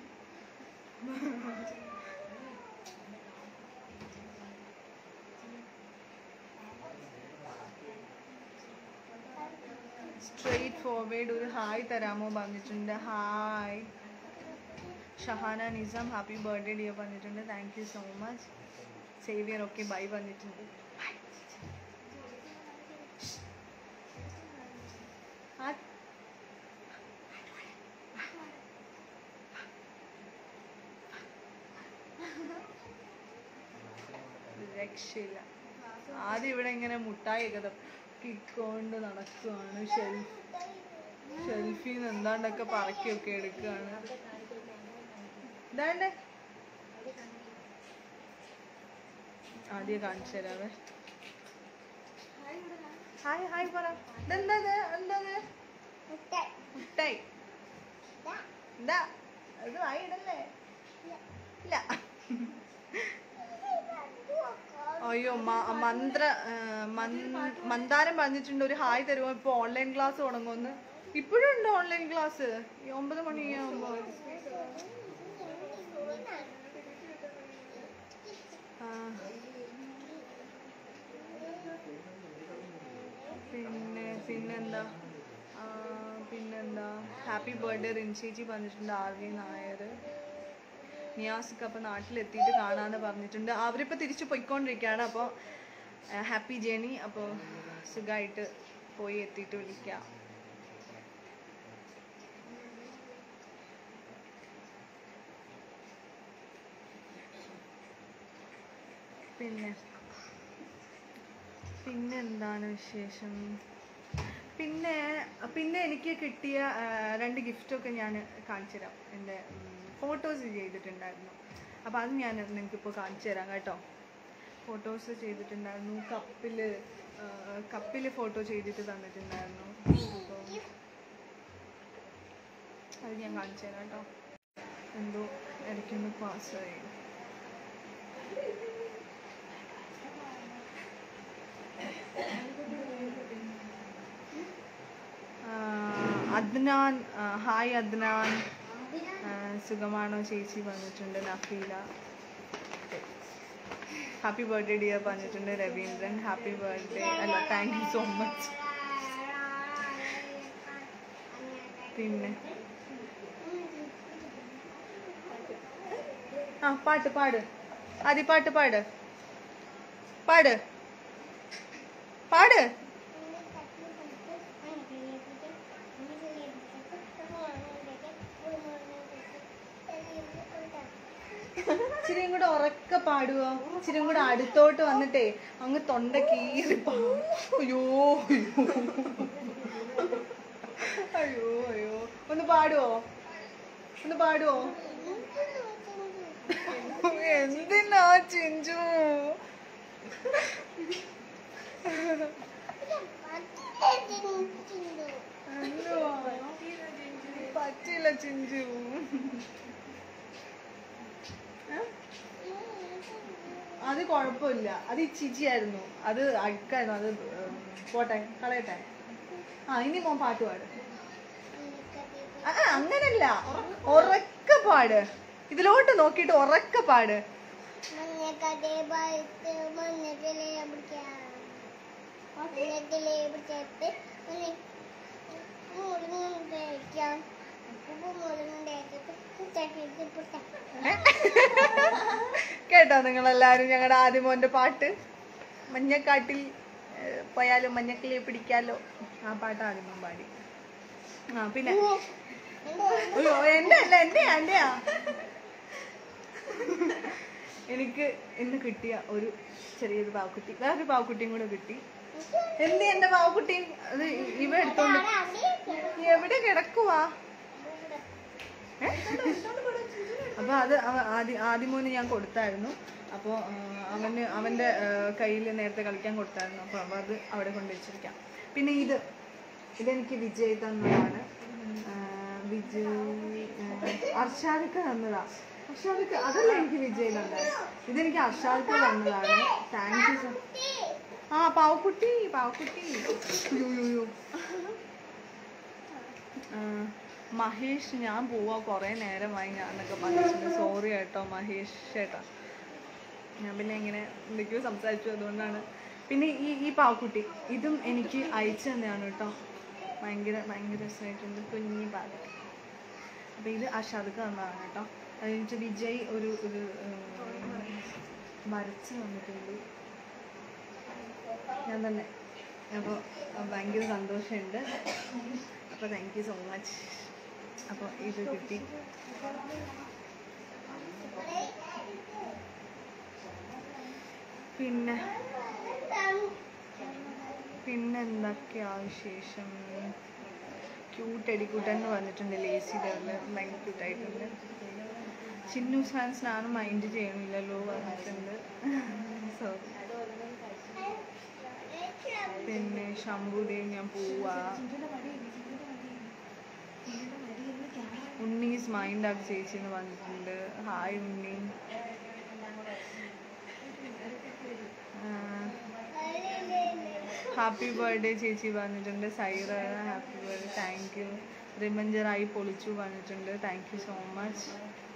സ്ട്രെയിറ്റ് ഫോർവേഡ് ഒരു ഹായ് തരാമോ പറഞ്ഞിട്ടുണ്ട് hi Shahana Nizam happy birthday dear പറഞ്ഞിട്ടുണ്ട് thank you so much Xavier okay bye പറഞ്ഞിട്ടുണ്ട് ആ രക്ഷയില്ല ആദ്യം ഇവിടെ ഇങ്ങനെ മുട്ടായി ഒക്കെ കിക്കൊണ്ട് നടക്കുവാണ് ഷെൽഫ് ഷെൽഫിൽ നിന്ന് എന്താണ്ടൊക്കെ പറക്കിയൊക്കെ എടുക്കുകയാണ് ഇതാണ്ടേ ആദ്യം കാണിച്ചു തരാവേ ഹായ് ഹായ് പറ ഇതെന്താ ഇത്? എന്താ ഇത്? മുട്ടായി എന്താ അത് വായി ഇടല്ലേ ഇല്ല അയ്യോ മ- മന്ത്ര ആ, മൻ- മന്ദാരം പറഞ്ഞിട്ടുണ്ട് ഒരു ഹായ് തരുമോ ഇപ്പൊ ഓൺലൈൻ ക്ലാസ് തുടങ്ങുമെന്ന് ഇപ്പോഴും ഉണ്ട് ഓൺലൈൻ ക്ലാസ് ഈ ഒമ്പത് മണിയാകുമ്പോ ആ. പിന്നെ പിന്നെന്താ ആ, പിന്നെന്താ ഹാപ്പി ബർത്ത്ഡേ റിൻചേച്ചി പറഞ്ഞിട്ടുണ്ട് ആർ വി നായർ നിയാസിക്ക് അപ്പോൾ നാട്ടിലെത്തിയിട്ട് കാണാമെന്ന് പറഞ്ഞിട്ടുണ്ട് അവരിപ്പോൾ തിരിച്ചു പോയിക്കൊണ്ടിരിക്കുകയാണ് അപ്പോൾ ഹാപ്പി ജേണി അപ്പോൾ സുഖമായിട്ട് പോയി എത്തിയിട്ട് വിളിക്കാം പിന്നെ പിന്നെ എന്താണ് വിശേഷം പിന്നെ പിന്നെ എനിക്ക് കിട്ടിയ ആ, രണ്ട് ഗിഫ്റ്റൊക്കെ ഞാൻ കാണിച്ചു തരാം എൻ്റെ ഫോട്ടോസ് ചെയ്തിട്ടുണ്ടായിരുന്നു അപ്പോൾ അത് ഞാൻ നിങ്ങൾക്കിപ്പോൾ കാണിച്ചു തരാം കേട്ടോ ഫോട്ടോസ് ചെയ്തിട്ടുണ്ടായിരുന്നു കപ്പിൽ കപ്പിൽ ഫോട്ടോ ചെയ്തിട്ട് തന്നിട്ടുണ്ടായിരുന്നു അപ്പോൾ അത് ഞാൻ കാണിച്ചു തരാം കേട്ടോ എന്തോ ഇടയ്ക്കൊന്ന് പാസ്സായി അദ്നാൻ ആ, ഹായ് അദ്നാൻ ആ, സുഖമാണോ ചേച്ചി വന്നിട്ടുണ്ട് നഫീല ഹാപ്പി ബർത്ത്ഡേ ഡിയർ പറഞ്ഞിട്ടുണ്ട് രവീന്ദ്രൻ ഹാപ്പി ബർത്ത്ഡേ അല്ല താങ്ക് യു സോ മച്ച് പിന്നെ ആ പാട്ട് പാട് ആദ്യ പാട്ട് പാട് പാട് പാട് ഇച്ചിരിയും കൂടെ ഉറക്കെ പാടുവോ ഇച്ചിരിയും കൂടെ അടുത്തോട്ട് വന്നിട്ടേ അങ്ങ് തൊണ്ട കീറി പാ അയ്യോ അയ്യോ അയ്യോ അയ്യോ ഒന്ന് പാടുവോ ഒന്ന് പാടുവോ എന്തിനാ ചിഞ്ചു അല്ലോ, പറ്റില്ല ചിഞ്ചു ഏ? അത് കുഴപ്പമില്ല അത് ഈ ചിച്ചിയായിരുന്നു അത് അഴുക്കായിരുന്നു അത് ഉം, പോട്ടെ കളയട്ടെ ആ ഇനി മോൻ പാട്ട് പാട് ആ ആ, അങ്ങനല്ല ഉറക്ക പാട് ഇതിലോട്ട് നോക്കിയിട്ട് ഉറക്ക പാട് മഞ്ഞക്കടേ ഭാഗത്ത് മഞ്ഞക്കിലേ പിടിക്കാം മഞ്ഞക്കിലേ പിടിച്ചിട്ട് മുറിഞ്ഞും തേക്കാം ഉപ്പ് മുറിഞ്ഞും തേച്ചിട്ട് ചട്ടിയിട്ട് പിടിക്കാം ഏ? കേട്ടോ നിങ്ങളെല്ലാരും ഞങ്ങളുടെ ആദ്യമോന്റെ പാട്ട് മഞ്ഞക്കാട്ടിൽ ഏ, പോയാലും മഞ്ഞക്കിളിയെ പിടിക്കാലോ ആ പാട്ട് ആദ്യമോൻ പാടി ആ പിന്നെ അയ്യോ എന്റെ അല്ല എന്റെയാ എന്റെയാ എനിക്ക് ഇന്ന് കിട്ടിയ ഒരു ചെറിയൊരു പാവക്കുട്ടി വേറൊരു പാവക്കുട്ടിയും കൂടെ കിട്ടി എന്ത് എന്റെ പാവക്കുട്ടി അത് ഇവ എടുത്തോണ്ട് എവിടെ കിടക്കുവാ ഏ? അപ്പൊ അത് അവ- ആദ്യ ആദ്യമോന് ഞാൻ കൊടുത്തായിരുന്നു അപ്പോൾ അവന് അവന്റെ കയ്യിൽ നേരത്തെ കളിക്കാൻ കൊടുത്തായിരുന്നു അപ്പോൾ അവ അത് അവിടെ കൊണ്ട് വെച്ചിരിക്കാം പിന്നെ ഇത് ഇതെനിക്ക് വിജയ് തന്നതാണ് ആ, വിജയ് ആ, അർഷാദിക്ക് തന്നതാ അർഷാദിക്ക് അതല്ല എനിക്ക് വിജയ് തന്നത് ഇതെനിക്ക് അർഷാദിക്ക് തന്നതാണ് താങ്ക് യു സോ ആ പാവക്കുട്ടി പാവക്കുട്ടി യോ, യോ, യോ. ആ, മഹേഷ് ഞാൻ പോവാ കുറേ നേരമായി ഞാൻ എന്നൊക്കെ പറഞ്ഞിട്ടുണ്ട് സോറി കേട്ടോ മഹേഷ് ചേട്ടാ ഞാൻ പിന്നെ ഇങ്ങനെ എന്തൊക്കെയോ സംസാരിച്ചു അതുകൊണ്ടാണ് പിന്നെ ഈ ഈ പാവക്കുട്ടി ഇതും എനിക്ക് അയച്ചു തന്നെയാണ് കേട്ടോ ഭയങ്കര ഭയങ്കര രസമായിട്ടുണ്ട് കുഞ്ഞി പാവക്കുട്ടി അപ്പോൾ ഇത് അഷാദക്ക് തന്നതാണ് കേട്ടോ അത് എനിക്ക് വിജയ് ഒരു ഒരു ഉം, വരച്ച് തന്നിട്ടുണ്ട് ഞാൻ തന്നെ അപ്പോൾ ഭയങ്കര സന്തോഷമുണ്ട് അപ്പോൾ താങ്ക് യു സോ മച്ച് അപ്പോൾ ഇത് കിട്ടി പിന്നെ പിന്നെ എന്തൊക്കെയാ വിശേഷം ക്യൂട്ട് എടിക്കൂട്ടൻ എന്ന് പറഞ്ഞിട്ടുണ്ട് ലേസി ലെവല് ഭയങ്കര ക്യൂട്ടായിട്ടുണ്ട് ചിന്നു ഫാൻസ് ഞാൻ മൈൻഡ് ചെയ്യണില്ലല്ലോ പറഞ്ഞിട്ടുണ്ട് സോറി പിന്നെ ശംഭുദേവ് ഞാൻ പോവാ ഉണ്ണീസ് മൈൻഡ് ആക്കി ചേച്ചി എന്ന് പറഞ്ഞിട്ടുണ്ട് ഹായ് ഉണ്ണി ഹാപ്പി ബർത്ത്ഡേ ചേച്ചി പറഞ്ഞിട്ടുണ്ട് Saira happy birthday thank you റിമഞ്ചറായി പൊളിച്ചു പറഞ്ഞിട്ടുണ്ട് thank you so much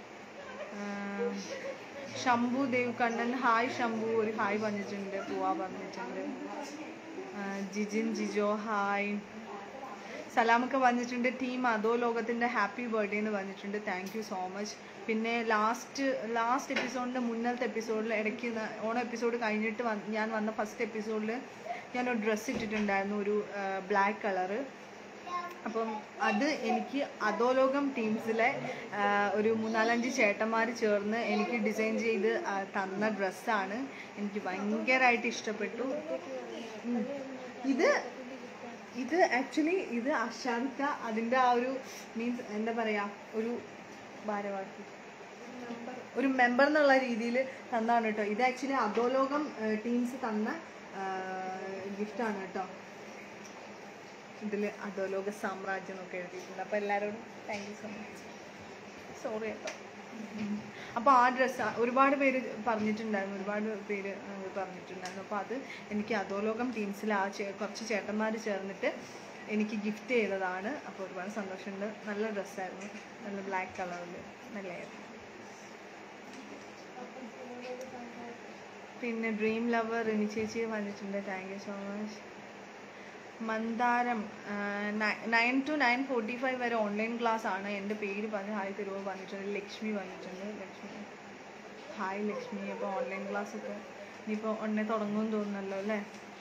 Shambhu Dev Kannan hi Shambhu ഒരു ഹായ് പറഞ്ഞിട്ടുണ്ട് പോവാ പറഞ്ഞിട്ടുണ്ട് ആ, ജിജിൻ ജിജോ ഹായ് സലാമൊക്കെ പറഞ്ഞിട്ടുണ്ട് ടീം അതോ ലോകത്തിൻ്റെ ഹാപ്പി ബർത്ത്ഡേ എന്ന് പറഞ്ഞിട്ടുണ്ട് താങ്ക് യു സോ മച്ച് പിന്നെ ലാസ്റ്റ് ലാസ്റ്റ് എപ്പിസോഡിൻ്റെ മുന്നത്തെ എപ്പിസോഡിൽ ഇടയ്ക്ക് ന- ഓണം എപ്പിസോഡ് കഴിഞ്ഞിട്ട് വന്ന് ഞാൻ വന്ന ഫസ്റ്റ് എപ്പിസോഡിൽ ഞാനൊരു ഡ്രസ്സ് ഇട്ടിട്ടുണ്ടായിരുന്നു ഒരു ബ്ലാക്ക് കളറ് അപ്പം അത് എനിക്ക് അധോലോകം ടീംസിലെ ആ, ഒരു മൂന്നാലഞ്ച് ചേട്ടന്മാർ ചേർന്ന് എനിക്ക് ഡിസൈൻ ചെയ്ത് ആ, തന്ന ഡ്രസ്സാണ് എനിക്ക് ഭയങ്കരമായിട്ട് ഇഷ്ടപ്പെട്ടു ഉം. ഇത് ഇത് ആക്ച്വലി ഇത് അശാന്ത അതിൻ്റെ ആ ഒരു മീൻസ് എന്താ പറയുക ഒരു ഭാരവാഹി ഒരു മെമ്പർ എന്നുള്ള രീതിയിൽ തന്നാണ് കേട്ടോ ഇത് ആക്ച്വലി അധോലോകം ടീംസ് തന്ന ഗിഫ്റ്റാണ് കേട്ടോ ഇതിൽ അധോലോക സാമ്രാജ്യം എന്നൊക്കെ എഴുതിയിട്ടുണ്ട് അപ്പോൾ എല്ലാവരോടും thank you so much sorry കേട്ടോ അപ്പോൾ ആ ഡ്രസ്സ് ഒരുപാട് പേര് പറഞ്ഞിട്ടുണ്ടായിരുന്നു ഒരുപാട് പേര് ആ, പറഞ്ഞിട്ടുണ്ടായിരുന്നു അപ്പോൾ അത് എനിക്ക് അധോലോകം ടീംസിൽ ആ ചേ കുറച്ച് ചേട്ടന്മാർ ചേർന്നിട്ട് എനിക്ക് ഗിഫ്റ്റ് ചെയ്തതാണ് അപ്പോൾ ഒരുപാട് സന്തോഷമുണ്ട് നല്ല ഡ്രസ്സായിരുന്നു നല്ല ബ്ലാക്ക് കളറിൽ നല്ലതായിരുന്നു പിന്നെ ഡ്രീം ലവർ റിനി ചേച്ചി വന്നിട്ടുണ്ട് thank you so much Mandaram nine two nine forty five വരെ ഓൺലൈൻ ക്ലാസ് ആണ് എൻ്റെ പേര് പറഞ്ഞ് ഹായ് തരുമോ പറഞ്ഞിട്ടുണ്ട് ലക്ഷ്മി വന്നിട്ടുണ്ട് ലക്ഷ്മി ഹായ് ലക്ഷ്മി അപ്പോൾ ഓൺലൈൻ ക്ലാസ് ഒക്കെ ഇനിയിപ്പോൾ ഉടനെ തുടങ്ങുമെന്ന് തോന്നുന്നല്ലോ അല്ലേ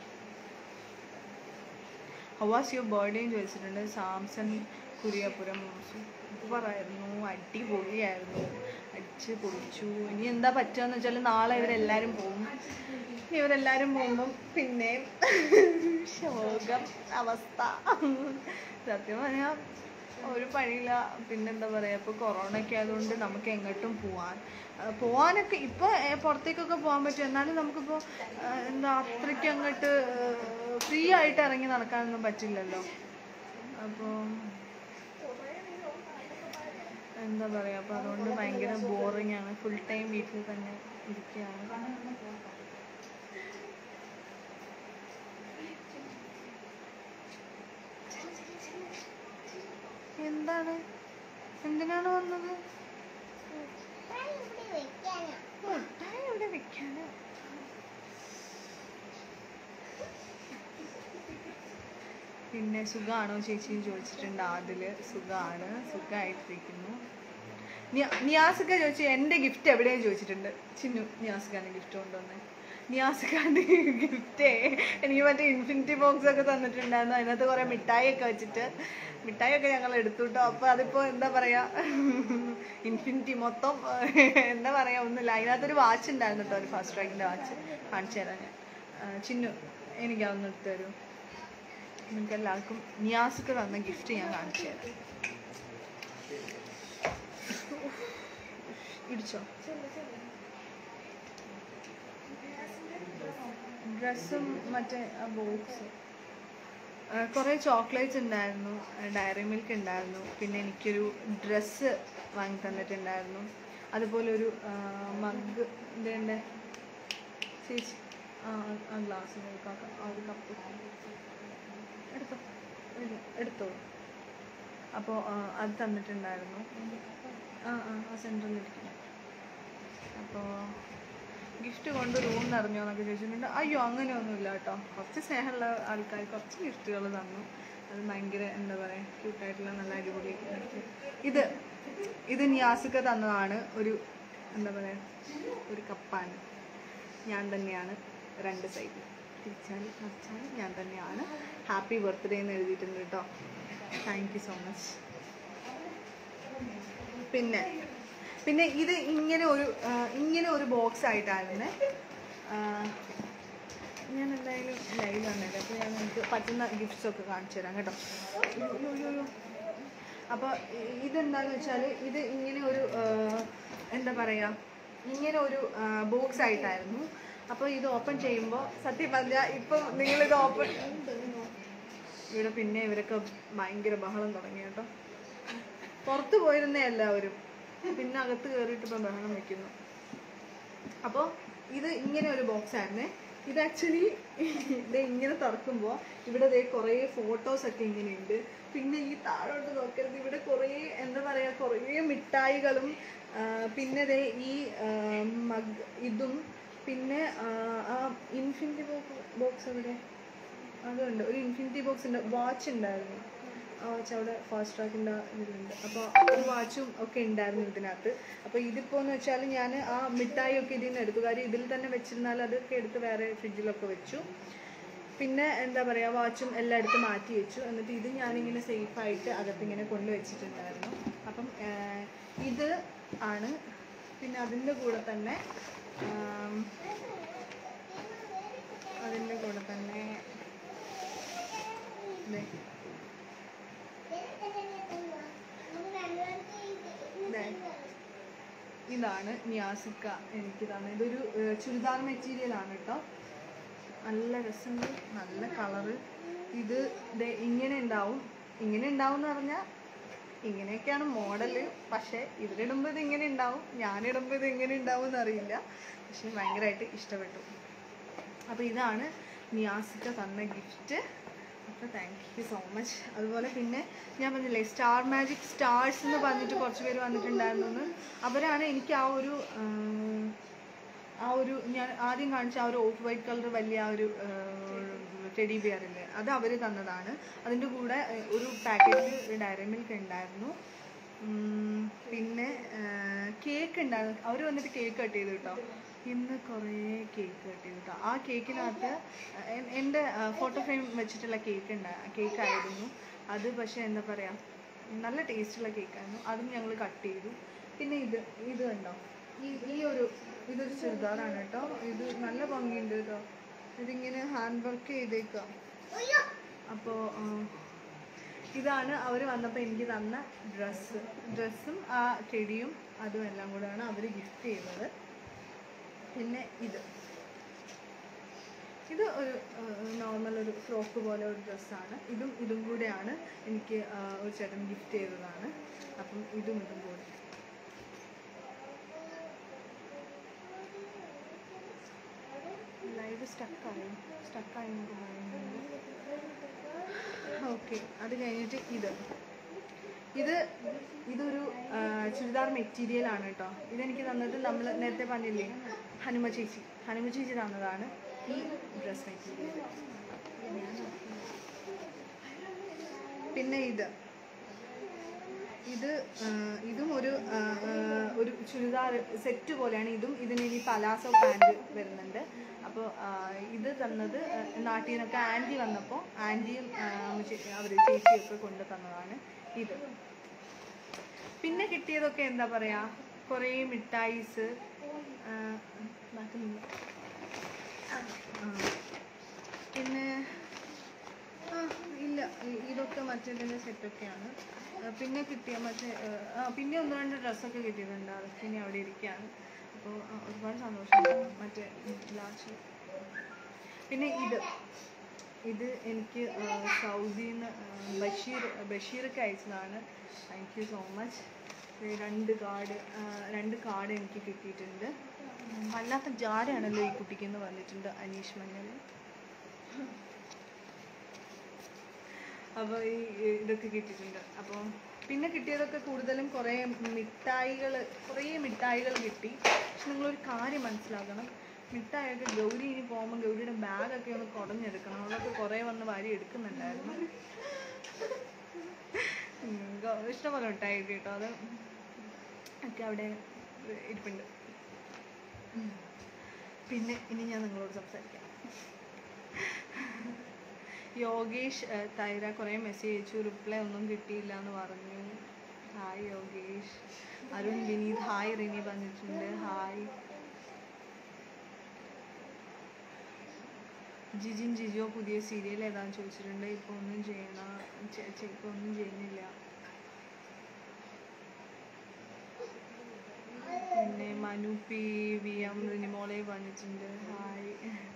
ഹവാസ് യുവർ ബർത്ത്ഡേയും ചോദിച്ചിട്ടുണ്ട് സാംസൺ കുരിയാപുരം സൂപ്പറായിരുന്നു അടിപൊളിയായിരുന്നു അടിച്ച് പൊളിച്ചു ഇനി എന്താ പറ്റുകയെന്ന് വെച്ചാൽ നാളെ ഇവരെല്ലാവരും പോകും ഇനി ഇവരെല്ലാവരും പോകുമ്പം പിന്നെയും ശോകം അവസ്ഥ സത്യം പറഞ്ഞാൽ ഒരു പണിയില്ല പിന്നെന്താ പറയുക ഇപ്പോൾ കൊറോണ ഒക്കെ ആയതുകൊണ്ട് നമുക്ക് എങ്ങോട്ടും പോവാൻ ആ, പോവാനൊക്കെ ഇപ്പോൾ പുറത്തേക്കൊക്കെ പോകാൻ പറ്റും എന്നാലും നമുക്കിപ്പോൾ ആ, എന്താ അത്രയ്ക്ക് അങ്ങോട്ട് ഫ്രീ ആയിട്ട് ഇറങ്ങി നടക്കാനൊന്നും പറ്റില്ലല്ലോ അപ്പോൾ എന്താ പറയുക അപ്പോൾ അതുകൊണ്ട് ഭയങ്കര ബോറിംഗ് ആണ് ഫുൾ ടൈം വീട്ടിൽ തന്നെ ഇരിക്കുകയാണ് എന്താണ് എന്തിനാണ് വന്നത് ഞാൻ ഇവിടെ വെക്കാനാ മുട്ടായി ഇവിടെ വെക്കാന് പിന്നെ സുഖാണോ ചേച്ചി ചോദിച്ചിട്ടുണ്ട് അതില് സുഖാണ് സുഖമായിട്ടിരിക്കുന്നു നിയാസിക്ക ചോദിച്ചു എൻ്റെ ഗിഫ്റ്റ് എവിടെയും ചോദിച്ചിട്ടുണ്ട് ചിന്നു നിയാസിക്കാൻ്റെ ഗിഫ്റ്റ് കൊണ്ടുവന്നേ നിയാസിക്കാൻ്റെ ഗിഫ്റ്റേ എനിക്ക് മറ്റേ ഇൻഫിനിറ്റി ബോക്സ് ഒക്കെ തന്നിട്ടുണ്ടായിരുന്നു അതിനകത്ത് കുറേ മിഠായി ഒക്കെ വെച്ചിട്ട് മിഠായി ഒക്കെ ഞങ്ങൾ എടുത്തു കേട്ടോ അപ്പോൾ അതിപ്പോൾ എന്താ പറയുക ഇൻഫിനിറ്റി മൊത്തം എന്താ പറയുക ഒന്നുമില്ല അതിനകത്തൊരു വാച്ച് ഉണ്ടായിരുന്നു കേട്ടോ ഒരു ഫാസ്റ്റ് ട്രാക്കിൻ്റെ വാച്ച് കാണിച്ചു തരാം ഞാൻ ആ, ചിന്നു എനിക്ക് അതൊന്ന് എടുത്തു തരൂ നിങ്ങൾക്ക് എല്ലാവർക്കും നിയാസിക്ക് തന്ന ഗിഫ്റ്റ് ഞാൻ കാണിച്ചു തരാം ഇടിച്ചോ ഡ്രസ്സും മറ്റേ ആ ബോക്സ് കുറേ ചോക്ലേറ്റ്സ് ഉണ്ടായിരുന്നു ഡയറി മിൽക്ക് ഉണ്ടായിരുന്നു പിന്നെ എനിക്കൊരു ഡ്രസ്സ് വാങ്ങി തന്നിട്ടുണ്ടായിരുന്നു അതുപോലെ ഒരു മഗ് ഇതേണ്ട ചേച്ചി ആ ആ ഗ്ലാസ് നോക്കാം ആ ഒരു കപ്പ് എടുത്തോ ഇല്ല, എടുത്തോളൂ അപ്പോൾ അത് തന്നിട്ടുണ്ടായിരുന്നു ആ ആ ആ സെൻറ്ററിൽ ഇരിക്കുന്നു അപ്പോൾ ഗിഫ്റ്റ് കൊണ്ട് റൂം നിറഞ്ഞോ എന്നൊക്കെ ചോദിച്ചിട്ടുണ്ട് അയ്യോ അങ്ങനെയൊന്നുമില്ല കേട്ടോ കുറച്ച് സ്നേഹമുള്ള ആൾക്കാർ കുറച്ച് ഗിഫ്റ്റുകൾ തന്നു അത് ഭയങ്കര എന്താ പറയുക ക്യൂട്ടായിട്ടുള്ള നല്ല അടിപൊളി gift. ഇത് ഇത് നിയാസിക്ക തന്നതാണ് ഒരു എന്താ പറയുക ഒരു കപ്പാണ് ഞാൻ തന്നെയാണ് രണ്ട് സൈഡ് തിരിച്ചാൽ മറിച്ചാൽ ഞാൻ തന്നെയാണ് ഹാപ്പി ബർത്ത്ഡേ എന്ന് എഴുതിയിട്ടുണ്ട് കേട്ടോ താങ്ക് യു സോ മച്ച് പിന്നെ പിന്നെ ഇത് ഇങ്ങനെ ഒരു ആ, ഇങ്ങനെ ഒരു ബോക്സ് ആയിട്ടായിരുന്നേ ആ, ഞാൻ എന്തായാലും ലൈവ് വന്നത് അപ്പോൾ ഞാൻ നിങ്ങൾക്ക് പറ്റുന്ന ഗിഫ്റ്റ്സ് ഒക്കെ കാണിച്ചു തരാം കേട്ടോ അപ്പോൾ ഇതെന്താന്ന് വെച്ചാൽ ഇത് ഇങ്ങനെ ഒരു ആ, എന്താ പറയുക ഇങ്ങനെ ഒരു ബോക്സ് ആയിട്ടായിരുന്നു അപ്പോൾ ഇത് ഓപ്പൺ ചെയ്യുമ്പോൾ സത്യം പറഞ്ഞാൽ ഇപ്പം നിങ്ങളിത് ഓപ്പൺ ഇവിടെ പിന്നെ ഇവരൊക്കെ ഭയങ്കര ബഹളം തുടങ്ങി കേട്ടോ പുറത്ത് പോയിരുന്നേ എല്ലാവരും പിന്നെ അകത്ത് കയറിയിട്ട് ഇപ്പം ബഹളം വെക്കുന്നു അപ്പോൾ ഇത് ഇങ്ങനെ ഒരു ബോക്സ് ആയിരുന്നേ ഇത് ആക്ച്വലി ഇത് ഇങ്ങനെ തുറക്കുമ്പോൾ ഇവിടെ ദേ കുറേ ഫോട്ടോസ് ഒക്കെ ഇങ്ങനെയുണ്ട് പിന്നെ ഈ താഴോട്ട് നോക്കരുത് ഇവിടെ കുറേ എന്താ പറയുക കുറേ മിഠായികളും ആ, പിന്നെ ദേ ഈ മഗ് ഇതും പിന്നെ ആ, ആ ഇൻഫിനിറ്റി ബോക്സ് എവിടെ അതുണ്ട് ഒരു ഇൻഫിനിറ്റി ബോക്സ് ഉണ്ട് വാച്ച് ഉണ്ടായിരുന്നു ആ വാച്ച് അവിടെ ഫാസ്റ്റ് ട്രാക്കിൻ്റെ ഇതിലുണ്ട് അപ്പോൾ ഒരു വാച്ചും ഒക്കെ ഉണ്ടായിരുന്നു ഇതിനകത്ത് അപ്പോൾ ഇതിപ്പോൾ എന്ന് വെച്ചാൽ ഞാൻ ആ മിഠായി ഒക്കെ ഇതിൽ നിന്ന് എടുത്തു കാര്യം ഇതിൽ തന്നെ വെച്ചിരുന്നാൽ അതൊക്കെ എടുത്ത് വേറെ ഫ്രിഡ്ജിലൊക്കെ വെച്ചു പിന്നെ എന്താ പറയുക വാച്ചും എല്ലാം എടുത്ത് മാറ്റി വെച്ചു എന്നിട്ട് ഇത് ഞാനിങ്ങനെ സേഫായിട്ട് അകത്തിങ്ങനെ കൊണ്ട് വെച്ചിട്ടുണ്ടായിരുന്നു അപ്പം ആഹ്, ഇത് ആണ് പിന്നെ അതിൻ്റെ കൂടെ തന്നെ ആം, അതിൻ്റെ കൂടെ തന്നെ ദേ, ദേ, ഇതാണ് ന്യാസിക്ക എനിക്ക് തന്നെ ഇതൊരു ഏർ, ചുരിദാർ മെറ്റീരിയൽ ആണ് കേട്ടോ നല്ല രസമുണ്ട് നല്ല കളറ് ഇത് ദേ ഇങ്ങനെ ഉണ്ടാവും ഇങ്ങനെ ഉണ്ടാവും എന്ന് പറഞ്ഞാൽ ഇങ്ങനെയൊക്കെയാണ് മോഡല് പക്ഷേ ഇവരിടുമ്പോൾ ഇത് ഇങ്ങനെ ഉണ്ടാവും ഞാനിടുമ്പോൾ ഇത് എങ്ങനെ ഉണ്ടാവും എന്നറിയില്ല പക്ഷെ ഭയങ്കരമായിട്ട് ഇഷ്ടപ്പെട്ടു അപ്പോൾ ഇതാണ് നിയാസിക്ക തന്ന ഗിഫ്റ്റ് അപ്പോൾ താങ്ക് യു സോ മച്ച് അതുപോലെ പിന്നെ ഞാൻ പറഞ്ഞില്ലേ സ്റ്റാർ മാജിക് സ്റ്റാർസ് എന്ന് പറഞ്ഞിട്ട് കുറച്ച് പേര് വന്നിട്ടുണ്ടായിരുന്നു അവരാണ് എനിക്ക് ആ ഒരു ആം, ആ ഒരു ഞാൻ ആദ്യം കാണിച്ച ആ ഒരു ഓഫ് വൈറ്റ് കളർ വലിയ ആ ഒരു ടെഡി ബിയർ ഇല്ലേ അത് അവർ തന്നതാണ് അതിൻ്റെ കൂടെ ഏർ, ഒരു പാക്കറ്റിൽ ഡയറി മിൽക്ക് ഉണ്ടായിരുന്നു ഉം, പിന്നെ കേക്ക് ഉണ്ടായിരുന്നു അവർ വന്നിട്ട് കേക്ക് കട്ട് ചെയ്തു കേട്ടോ ഇന്ന് കുറേ കേക്ക് കട്ട് ചെയ്തു കേട്ടോ ആ കേക്കിനകത്ത് എ- എൻ്റെ ഫോട്ടോ ഫ്രെയിം വെച്ചിട്ടുള്ള കേക്ക് ഉണ്ടാ കേക്ക് ആയിരുന്നു അത് പക്ഷേ എന്താ പറയുക നല്ല ടേസ്റ്റുള്ള കേക്കായിരുന്നു അതും ഞങ്ങൾ കട്ട് ചെയ്തു പിന്നെ ഇത് ഇത് കണ്ടോ ഈ ഈ ഒരു ഇതൊരു ചുരിദാറാണ് കേട്ടോ ഇത് നല്ല ഭംഗിയുണ്ട് കേട്ടോ ഇതിങ്ങനെ ഹാൻഡ് വർക്ക് ചെയ്തേക്കാം അപ്പോൾ ഇതാണ് അവർ വന്നപ്പോൾ എനിക്ക് തന്ന ഡ്രസ്സ് ഡ്രസ്സും ആ ചെടിയും അതും എല്ലാം കൂടെയാണ് അവർ ഗിഫ്റ്റ് ചെയ്തത് പിന്നെ ഇത് ഇത് ഒരു നോർമൽ ഒരു ഫ്രോക്ക് പോലെ ഒരു ഡ്രസ്സാണ് ഇതും ഇതും കൂടെയാണ് എനിക്ക് ആ, ഒരു ചേട്ടൻ ഗിഫ്റ്റ് ചെയ്തതാണ് അപ്പം ഇതും ഇതും കൂടെ ലൈവ് സ്റ്റക്കായി സ്റ്റക്കായി എന്നൊക്കെ പറയുന്നുണ്ട് ഓക്കെ അത് കഴിഞ്ഞിട്ട് ഇത് ഇത് ഇതൊരു ആ, ചുരിദാർ മെറ്റീരിയൽ ആണ് കേട്ടോ ഇതെനിക്ക് തന്നത് നമ്മൾ നേരത്തെ പറഞ്ഞില്ലേ ഹനുമ ചേച്ചി ഹനുമ ചേച്ചി തന്നതാണ് ഈ ഡ്രസ് മെറ്റീരിയൽ പിന്നെ ഇത് ഇത് ആ, ഇതും ഒരു ആ, ആ, ഒരു ചുരിദാർ സെറ്റ് പോലെയാണ് ഇതും ഇതിന് ഇനി പലാസോ പാൻറ് വരുന്നുണ്ട് അപ്പോൾ ഇത് തന്നത് ആ, നാട്ടിൽ നിന്നൊക്കെ ആൻറ്റി വന്നപ്പോൾ ആൻറ്റിയും അവർ ചേച്ചിയൊക്കെ കൊണ്ടു തന്നതാണ് ഇത് പിന്നെ കിട്ടിയതൊക്കെ എന്താ പറയാ കുറേ മിഠായിസ് ആ, ബാക്കി ആ. പിന്നെ ആ ഇല്ല ഇ- ഇതൊക്കെ മറ്റേതിൻ്റെ സെറ്റൊക്കെയാണ് പിന്നെ കിട്ടിയ മറ്റേ ആ, ആ പിന്നെ ഒന്ന് രണ്ട് ഡ്രസ്സൊക്കെ കിട്ടിയിട്ടുണ്ട് അതൊക്കെ ഇനി അവിടെ ഇരിക്കുകയാണ് അപ്പോൾ ഒരുപാട് സന്തോഷം മറ്റേ ലാസ്റ്റ് പിന്നെ ഇത് ഇത് എനിക്ക് സൗദിയിൽ നിന്ന് ബഷീർ ബഷീറൊക്കെ അയച്ചതാണ് താങ്ക് യു സോ മച്ച് രണ്ട് കാർഡ് രണ്ട് കാർഡ് എനിക്ക് കിട്ടിയിട്ടുണ്ട് ഉം, വല്ലാത്ത ജാരയാണല്ലോ ഈ കുട്ടിക്ക് എന്ന് പറഞ്ഞിട്ടുണ്ട് അനീഷ് മഞ്ഞൾ അപ്പോൾ ഈ ഈ ഇതൊക്കെ കിട്ടിയിട്ടുണ്ട് അപ്പോൾ പിന്നെ കിട്ടിയതൊക്കെ കൂടുതലും കുറേ മിഠായികൾ കുറേ മിഠായികൾ കിട്ടി പക്ഷെ നിങ്ങളൊരു കാര്യം മനസ്സിലാക്കണം മിഠായിയൊക്കെ ഗൗരി ഇനി പോകുമ്പോൾ ഗൗരിയുടെ ബാഗൊക്കെ ഒന്ന് കുടഞ്ഞെടുക്കണം അതൊക്കെ കുറേ വന്ന് വാരി എടുക്കുന്നുണ്ടായിരുന്നു ഉം, ഗ- ഇഷ്ടംപോലെ മിഠായി കിട്ടി കേട്ടോ അത് ഒക്കെ അവിടെ ഇരിപ്പുണ്ട് ഉം. പിന്നെ ഇനി ഞാൻ നിങ്ങളോട് സംസാരിക്കാം യോഗേഷ് ഏഹ്, തൈര കുറേ മെസ്സേജ് അയച്ചു റിപ്ലൈ ഒന്നും കിട്ടിയില്ല എന്ന് പറഞ്ഞു ഹായ് യോഗേഷ് അരുൺ വിനീത് ഹായ് റിനി പറഞ്ഞിട്ടുണ്ട് ഹായ് ജിജിൻ ജിജോ പുതിയ സീരിയൽ ഏതാന്ന് ചോദിച്ചിട്ടുണ്ട് ഇപ്പോൾ ഒന്നും ചെയ്യണ ഇപ്പോൾ ഒന്നും ചെയ്യുന്നില്ല പിന്നെ മനു പി വി എം റിനിമോളെ വന്നിട്ടുണ്ട് ഹായ്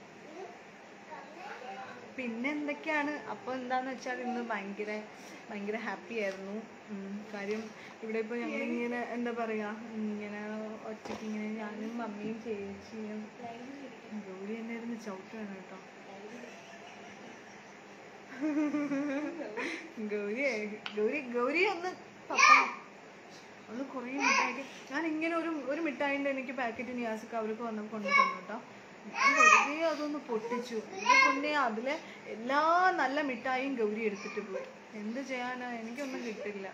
പിന്നെ എന്തൊക്കെയാണ് അപ്പോൾ എന്താന്ന് വെച്ചാൽ ഇന്ന് ഭയങ്കര ഭയങ്കര ഹാപ്പി ആയിരുന്നു ഉം, കാര്യം ഇവിടെ ഇപ്പോൾ ഞങ്ങളിങ്ങനെ എന്താ പറയുക ഇങ്ങനെ ഒറ്റയ്ക്ക് ഇങ്ങനെ ഞാനും മമ്മിയും ചേച്ചിയും ഗൗരി എന്നെ ഇരുന്ന് ചവിട്ടുകയാണ് കേട്ടോ ഗൗരി ഗൗരി ഗൗരി ഒന്ന് പപ്പ ഒന്ന് കുറേ മിഠായി ഞാൻ ഇങ്ങനെ ഒരു ഒരു മിഠായിൻ്റെ എനിക്ക് പാക്കറ്റ് നിയാസൊക്കെ അവർക്ക് വന്നപ്പോൾ കൊണ്ടു തന്നു കേട്ടോ ഞാൻ വെറുതെ അതൊന്ന് പൊട്ടിച്ചു എന്റെ പൊന്നെ അതിലെ എല്ലാ നല്ല മിഠായിയും ഗൗരി എടുത്തിട്ട് പോയി എന്ത് ചെയ്യാനാ എനിക്കൊന്നും കിട്ടില്ല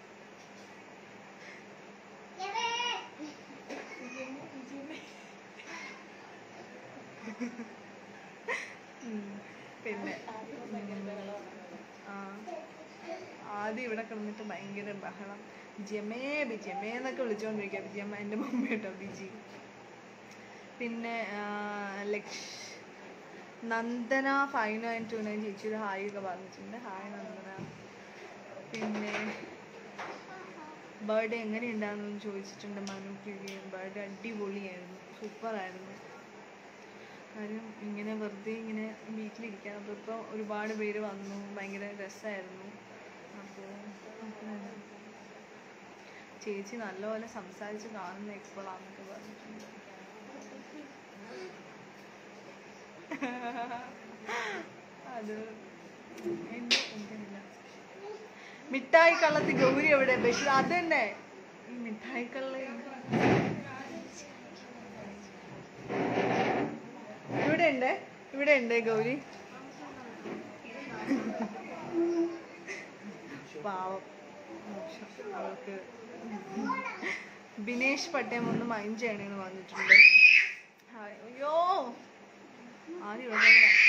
ഉം. പിന്നെ ആ ആദ്യം ഇവിടെ കിടന്നിട്ട് ഭയങ്കര ബഹളം ജമേ ബിജമേ എന്നൊക്കെ വിളിച്ചുകൊണ്ടിരിക്കുക ബിജമ്മ എൻ്റെ മമ്മ കേട്ടോ ബിജി പിന്നെ ആ, Laksh Nandana five nine two nine ചേച്ചിയുടെ ഹായ് ഒക്കെ പറഞ്ഞിട്ടുണ്ട് ഹായ് നന്ദന പിന്നെ ബർത്ത്ഡേ എങ്ങനെ ഉണ്ടാകുന്നു ചോദിച്ചിട്ടുണ്ട് മനു കിഴിയൻ ബർത്ത്ഡേ അടിപൊളിയായിരുന്നു സൂപ്പറായിരുന്നു കാര്യം ഇങ്ങനെ വെറുതെ ഇങ്ങനെ വീട്ടിലിരിക്കാൻ അപ്പോൾ ഇപ്പോൾ ഒരുപാട് പേര് വന്നു ഭയങ്കര രസമായിരുന്നു അപ്പോൾ ചേച്ചി നല്ലപോലെ സംസാരിച്ച് കാണുന്ന ഇപ്പോഴാന്നൊക്കെ പറഞ്ഞിട്ടുണ്ട് അത് എൻ്റെ എൻ്റെ ഇല്ല മിഠായി കള്ളത്തി ഗൗരി എവിടെ ബഷീർ അത് തന്നെ ഈ മിഠായി കള്ള ഇവിടെ ഉണ്ട് ഇവിടെ ഉണ്ട് ഗൗരി പാവം മോശം. അവൾക്ക് ബിനേഷ് പട്ടയം ഒന്ന് മൈൻഡ് ചെയ്യണേന്ന് വന്നിട്ടുണ്ട് ഹായ്. അയ്യോ ആദ്യം ഇവിടെ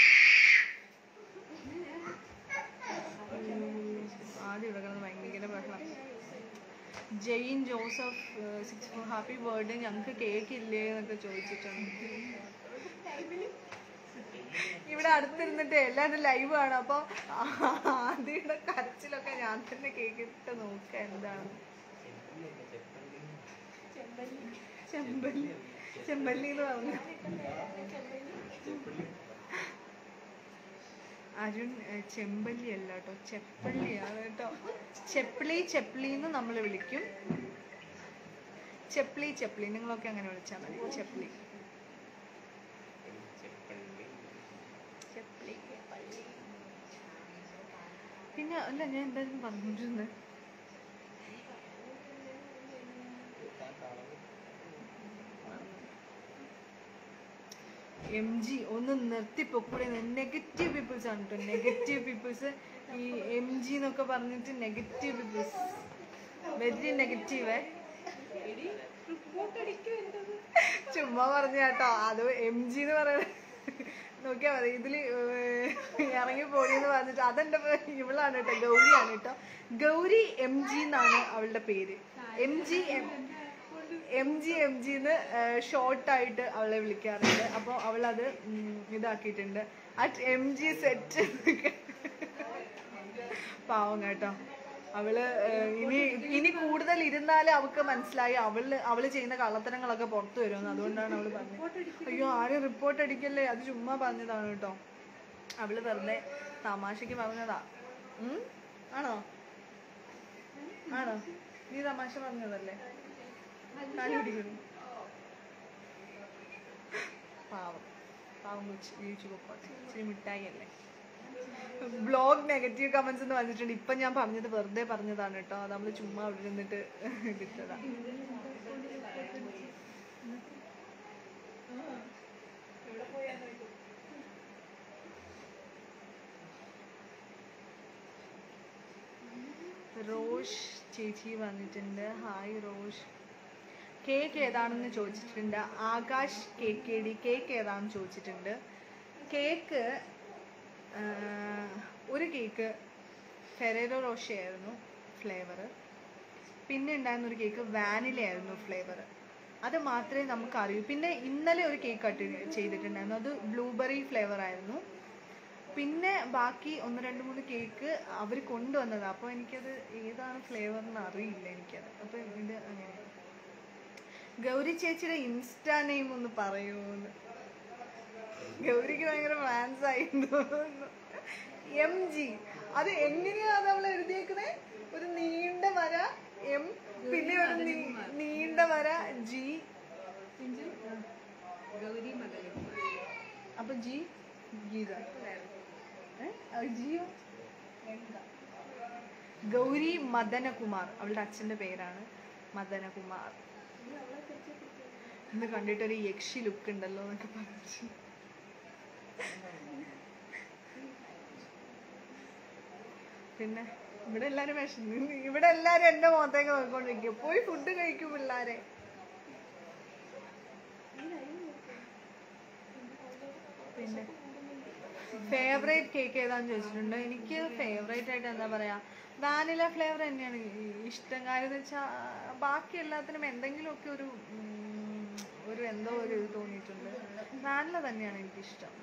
ആദ്യം ഇവിടെ കിടന്ന് ഭയങ്കര ബഹളം Jain Joseph six four happy birthday ഞങ്ങൾക്ക് കേക്ക് ഇല്ലേ എന്നൊക്കെ ചോദിച്ചിട്ടുണ്ട് ഇവിടെ അടുത്തിരുന്നിട്ട് എല്ലാവരും ലൈവ് കാണും അപ്പൊ ആദ്യയുടെ കരച്ചിലൊക്കെ ഞാൻ തന്നെ കേക്ക് ഇട്ട് നോക്ക എന്താണ് ചെമ്പല്ലി ചെമ്പല്ലി എന്ന് പറഞ്ഞു അരുൺ ഏഹ്, ചെമ്പല്ലി അല്ല കേട്ടോ ചെപ്പള്ളിയാണ് കേട്ടോ ചെപ്പിളി ചെപ്പിളി എന്ന് നമ്മൾ വിളിക്കും ചെപ്പിളി ചെപ്പിളി നിങ്ങളൊക്കെ അങ്ങനെ വിളിച്ചാൽ മതി ചെപ്പിളി ചെപ്പിളി പിന്നെ അല്ല ഞാൻ എന്തായാലും പറഞ്ഞിട്ടുണ്ട് എം ജി ഒന്ന് നിർത്തിപ്പൊക്കൂടെ നെഗറ്റീവ് പീപ്പിൾസ് ആണ് കേട്ടോ നെഗറ്റീവ് പീപ്പിൾസ് ഈ എം ജി എന്നൊക്കെ പറഞ്ഞിട്ട് നെഗറ്റീവ് പീപ്പിൾസ് വെരി നെഗറ്റീവേ ചുമ്മാ പറഞ്ഞ കേട്ടോ അത് എം ജി എന്ന് പറയുന്നത് നോക്കിയാ മതി ഇതില് ഇറങ്ങി പോടിയെന്ന് പറഞ്ഞിട്ട് അതെന്റെ പേ- ഇവളാണ് കേട്ടോ ഗൗരിയാണ് കേട്ടോ ഗൗരി എം ജി എന്നാണ് അവളുടെ പേര് M G M M G M ജിന്ന് ഷോർട്ടായിട്ട് അവളെ വിളിക്കാറുണ്ട് അപ്പോൾ അവളത് ഉം, ഇതാക്കിയിട്ടുണ്ട് അറ്റ് എം ജി സെറ്റ് പാവം കേട്ടോ അവള് ഏഹ്, ഇനി ഇനി കൂടുതൽ ഇരുന്നാലേ അവൾക്ക് മനസ്സിലായി അവള് അവള് ചെയ്യുന്ന കള്ളത്തരങ്ങളൊക്കെ പുറത്തു വരുമെന്ന് അതുകൊണ്ടാണ് അവള് പറഞ്ഞത് അയ്യോ ആരും റിപ്പോർട്ട് അടിക്കല്ലേ അത് ചുമ്മാ പറഞ്ഞതാണ് കേട്ടോ അവള് വെറുതെ തമാശക്ക് പറഞ്ഞതാ ഉം? ആണോ ആണോ നീ തമാശ പറഞ്ഞതല്ലേ കാലി പിടിക്കുന്നു പാവം പാവം കൊച്ചു ജീവിച്ചു പൊക്കോട്ടെ ഇച്ചിരി മിഠായി അല്ലേ ബ്ലോഗ് നെഗറ്റീവ് കമന്റ്സ് എന്ന് വന്നിട്ടുണ്ട് ഇപ്പൊ ഞാൻ പറഞ്ഞത് വെറുതെ പറഞ്ഞതാണ് കേട്ടോ അത് നമ്മള് ചുമ്മാ അവിടെ ഇരുന്നിട്ട് കിട്ടതാ റോഷ് ചേച്ചി വന്നിട്ടുണ്ട് ഹായ് റോഷ് കേക്ക് ഏതാണെന്ന് ചോദിച്ചിട്ടുണ്ട് Akash cake A D cake ഏതാണെന്ന് ചോദിച്ചിട്ടുണ്ട് കേക്ക് ഒരു കേക്ക് ഫെറേറോ റോഷയായിരുന്നു ഫ്ലേവർ പിന്നെ ഉണ്ടായിരുന്ന ഒരു കേക്ക് വാനില ആയിരുന്നു ഫ്ലേവർ അത് മാത്രമേ നമുക്ക് അറിയൂ പിന്നെ ഇന്നലെ ഒരു കേക്ക് കട്ട് ചെയ്തിട്ടുണ്ടായിരുന്നു അത് ബ്ലൂബെറി ഫ്ലേവർ ആയിരുന്നു പിന്നെ ബാക്കി ഒന്ന് രണ്ട് മൂന്ന് കേക്ക് അവർ കൊണ്ടുവന്നതാണ് അപ്പോൾ എനിക്കത് ഏതാണ് ഫ്ലേവർ എന്ന് അറിയില്ല എനിക്കത് അപ്പോൾ ഇത് അങ്ങനെ ഗൗരി ചേച്ചിയുടെ ഇൻസ്റ്റാ നെയിം ഒന്ന് പറയുമോന്ന് ഗൗരിക്ക് ഭയങ്കര ഫാൻസ് ആയി തോന്നുന്നു എം ജി അത് എങ്ങനെയാ അത് അവൾ എഴുതിയേക്കുന്നേ ഒരു നീണ്ട വര എം പിന്നെ ഒരു നീ- നീണ്ട വര ജി അപ്പൊ ജി ഗീത ഏ? അത് ജിയോ ഗൗരി മദനകുമാർ അവളുടെ അച്ഛന്റെ പേരാണ് മദനകുമാർ ഇന്ന് കണ്ടിട്ട് ഒരു യക്ഷി ലുക്ക് ഉണ്ടല്ലോ എന്നൊക്കെ പറഞ്ഞു പിന്നെ ഇവിടെ എല്ലാരും വിഷമി ഇവിടെ എല്ലാരും എന്റെ മുഖത്തേക്ക് നോക്കിക്കൊണ്ടിരിക്കും പോയി ഫുഡ് കഴിക്കും പിള്ളാരെ പിന്നെ ഫേവറേറ്റ് കേക്ക് ഏതാന്ന് ചോദിച്ചിട്ടുണ്ട് എനിക്ക് ഫേവറേറ്റ് ആയിട്ട് എന്താ പറയാ വാനില ഫ്ലേവർ തന്നെയാണ് ഈ- ഇഷ്ടം കാര്യം എന്ന് വെച്ചാൽ ബാക്കി എല്ലാത്തിനും എന്തെങ്കിലുമൊക്കെ ഒരു ഉം, ഒരു എന്തോ ഒരു ഇത് തോന്നിയിട്ടുണ്ട് വാനില തന്നെയാണ് എനിക്കിഷ്ടം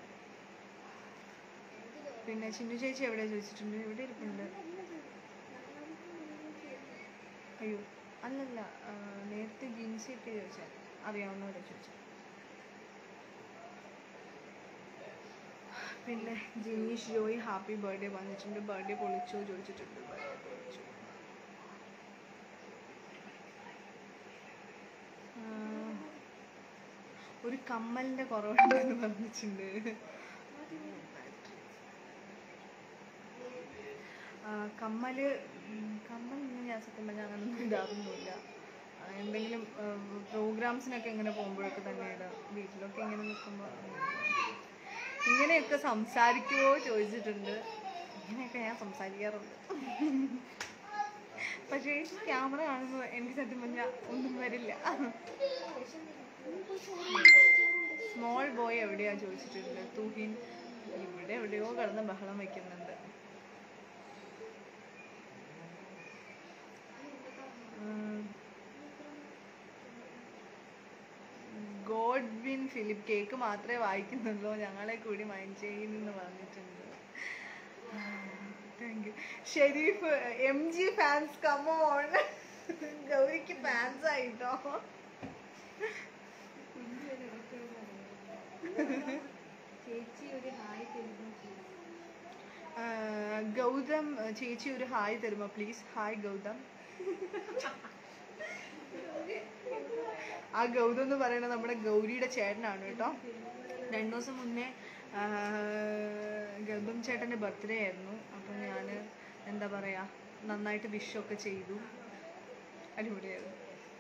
പിന്നെ ചിന്നു ചേച്ചി എവിടെ ചോദിച്ചിട്ടുണ്ട് ഇവിടെ ഇരിപ്പുണ്ട് അയ്യോ അല്ലല്ല ആ, നേരത്തെ ജിൻസിയൊക്കെ ചോദിച്ചാൽ അറിയാവുന്നവരെ ചോദിച്ചു പിന്നെ ജിനീഷ് ജോയി ഹാപ്പി ബർത്ത്ഡേ വന്നിട്ടുണ്ട് ബർത്ത്ഡേ പൊളിച്ചോ ചോദിച്ചിട്ടുണ്ട് birthday പൊളിച്ചു ആ, ഒരു കമ്മലിന്റെ കുറവുണ്ടെന്ന് പറഞ്ഞിട്ടുണ്ട് ആ, കമ്മല് ഉം, കമ്മലൊന്നും ഞാൻ സത്യം പറഞ്ഞാൽ അങ്ങനൊന്നും ഇടാറൊന്നുമില്ല ആ, എന്തെങ്കിലും പ്രോഗ്രാംസിനൊക്കെ ഇങ്ങനെ പോകുമ്പോഴൊക്കെ തന്നെ ഇടാം വീട്ടിലൊക്കെ ഇങ്ങനെ നിൽക്കുമ്പോൾ ഇങ്ങനെയൊക്കെ സംസാരിക്കുമോ ചോദിച്ചിട്ടുണ്ട് ഇങ്ങനെയൊക്കെ ഞാൻ സംസാരിക്കാറുണ്ട് പക്ഷേ ക്യാമറ കാണുമ്പോൾ എനിക്ക് സത്യം പറഞ്ഞാൽ ഒന്നും വരില്ല സ്മോൾ ബോയ് എവിടെയാ ചോദിച്ചിട്ടുണ്ട് തൂഹിൻ ഇവിടെ എവിടെയോ കിടന്ന് ബഹളം വെക്കുന്നുണ്ട് ഉം. ഗോഡ്വിൻ ഫിലിപ്പ് കേക്ക് മാത്രമേ വായിക്കുന്നുള്ളൂ ഞങ്ങളെ കൂടി മൈൻഡ് ചെയ്യുന്നെന്ന് പറഞ്ഞിട്ടുണ്ട് thank you Sherif M G fans come on ഗൗരിക്ക് ഫാൻസ് ആയിട്ടോ ചേച്ചി ഒരു ഹായ് തരുന്നു ആ, ഗൗതം ചേച്ചി ഒരു ഹായ് തരുമോ പ്ലീസ് ഹായ് ഗൗതം ആ ഗൗതം എന്ന് പറയുന്നത് നമ്മുടെ ഗൗരിയുടെ ചേട്ടനാണ് കേട്ടോ രണ്ടു ദിവസം മുന്നേ ആ, ഗൗതം ചേട്ടൻ്റെ ബർത്ത്ഡേ ആയിരുന്നു അപ്പം ഞാൻ എന്താ പറയുക നന്നായിട്ട് വിഷൊക്കെ ചെയ്തു അടിപൊളിയായിരുന്നു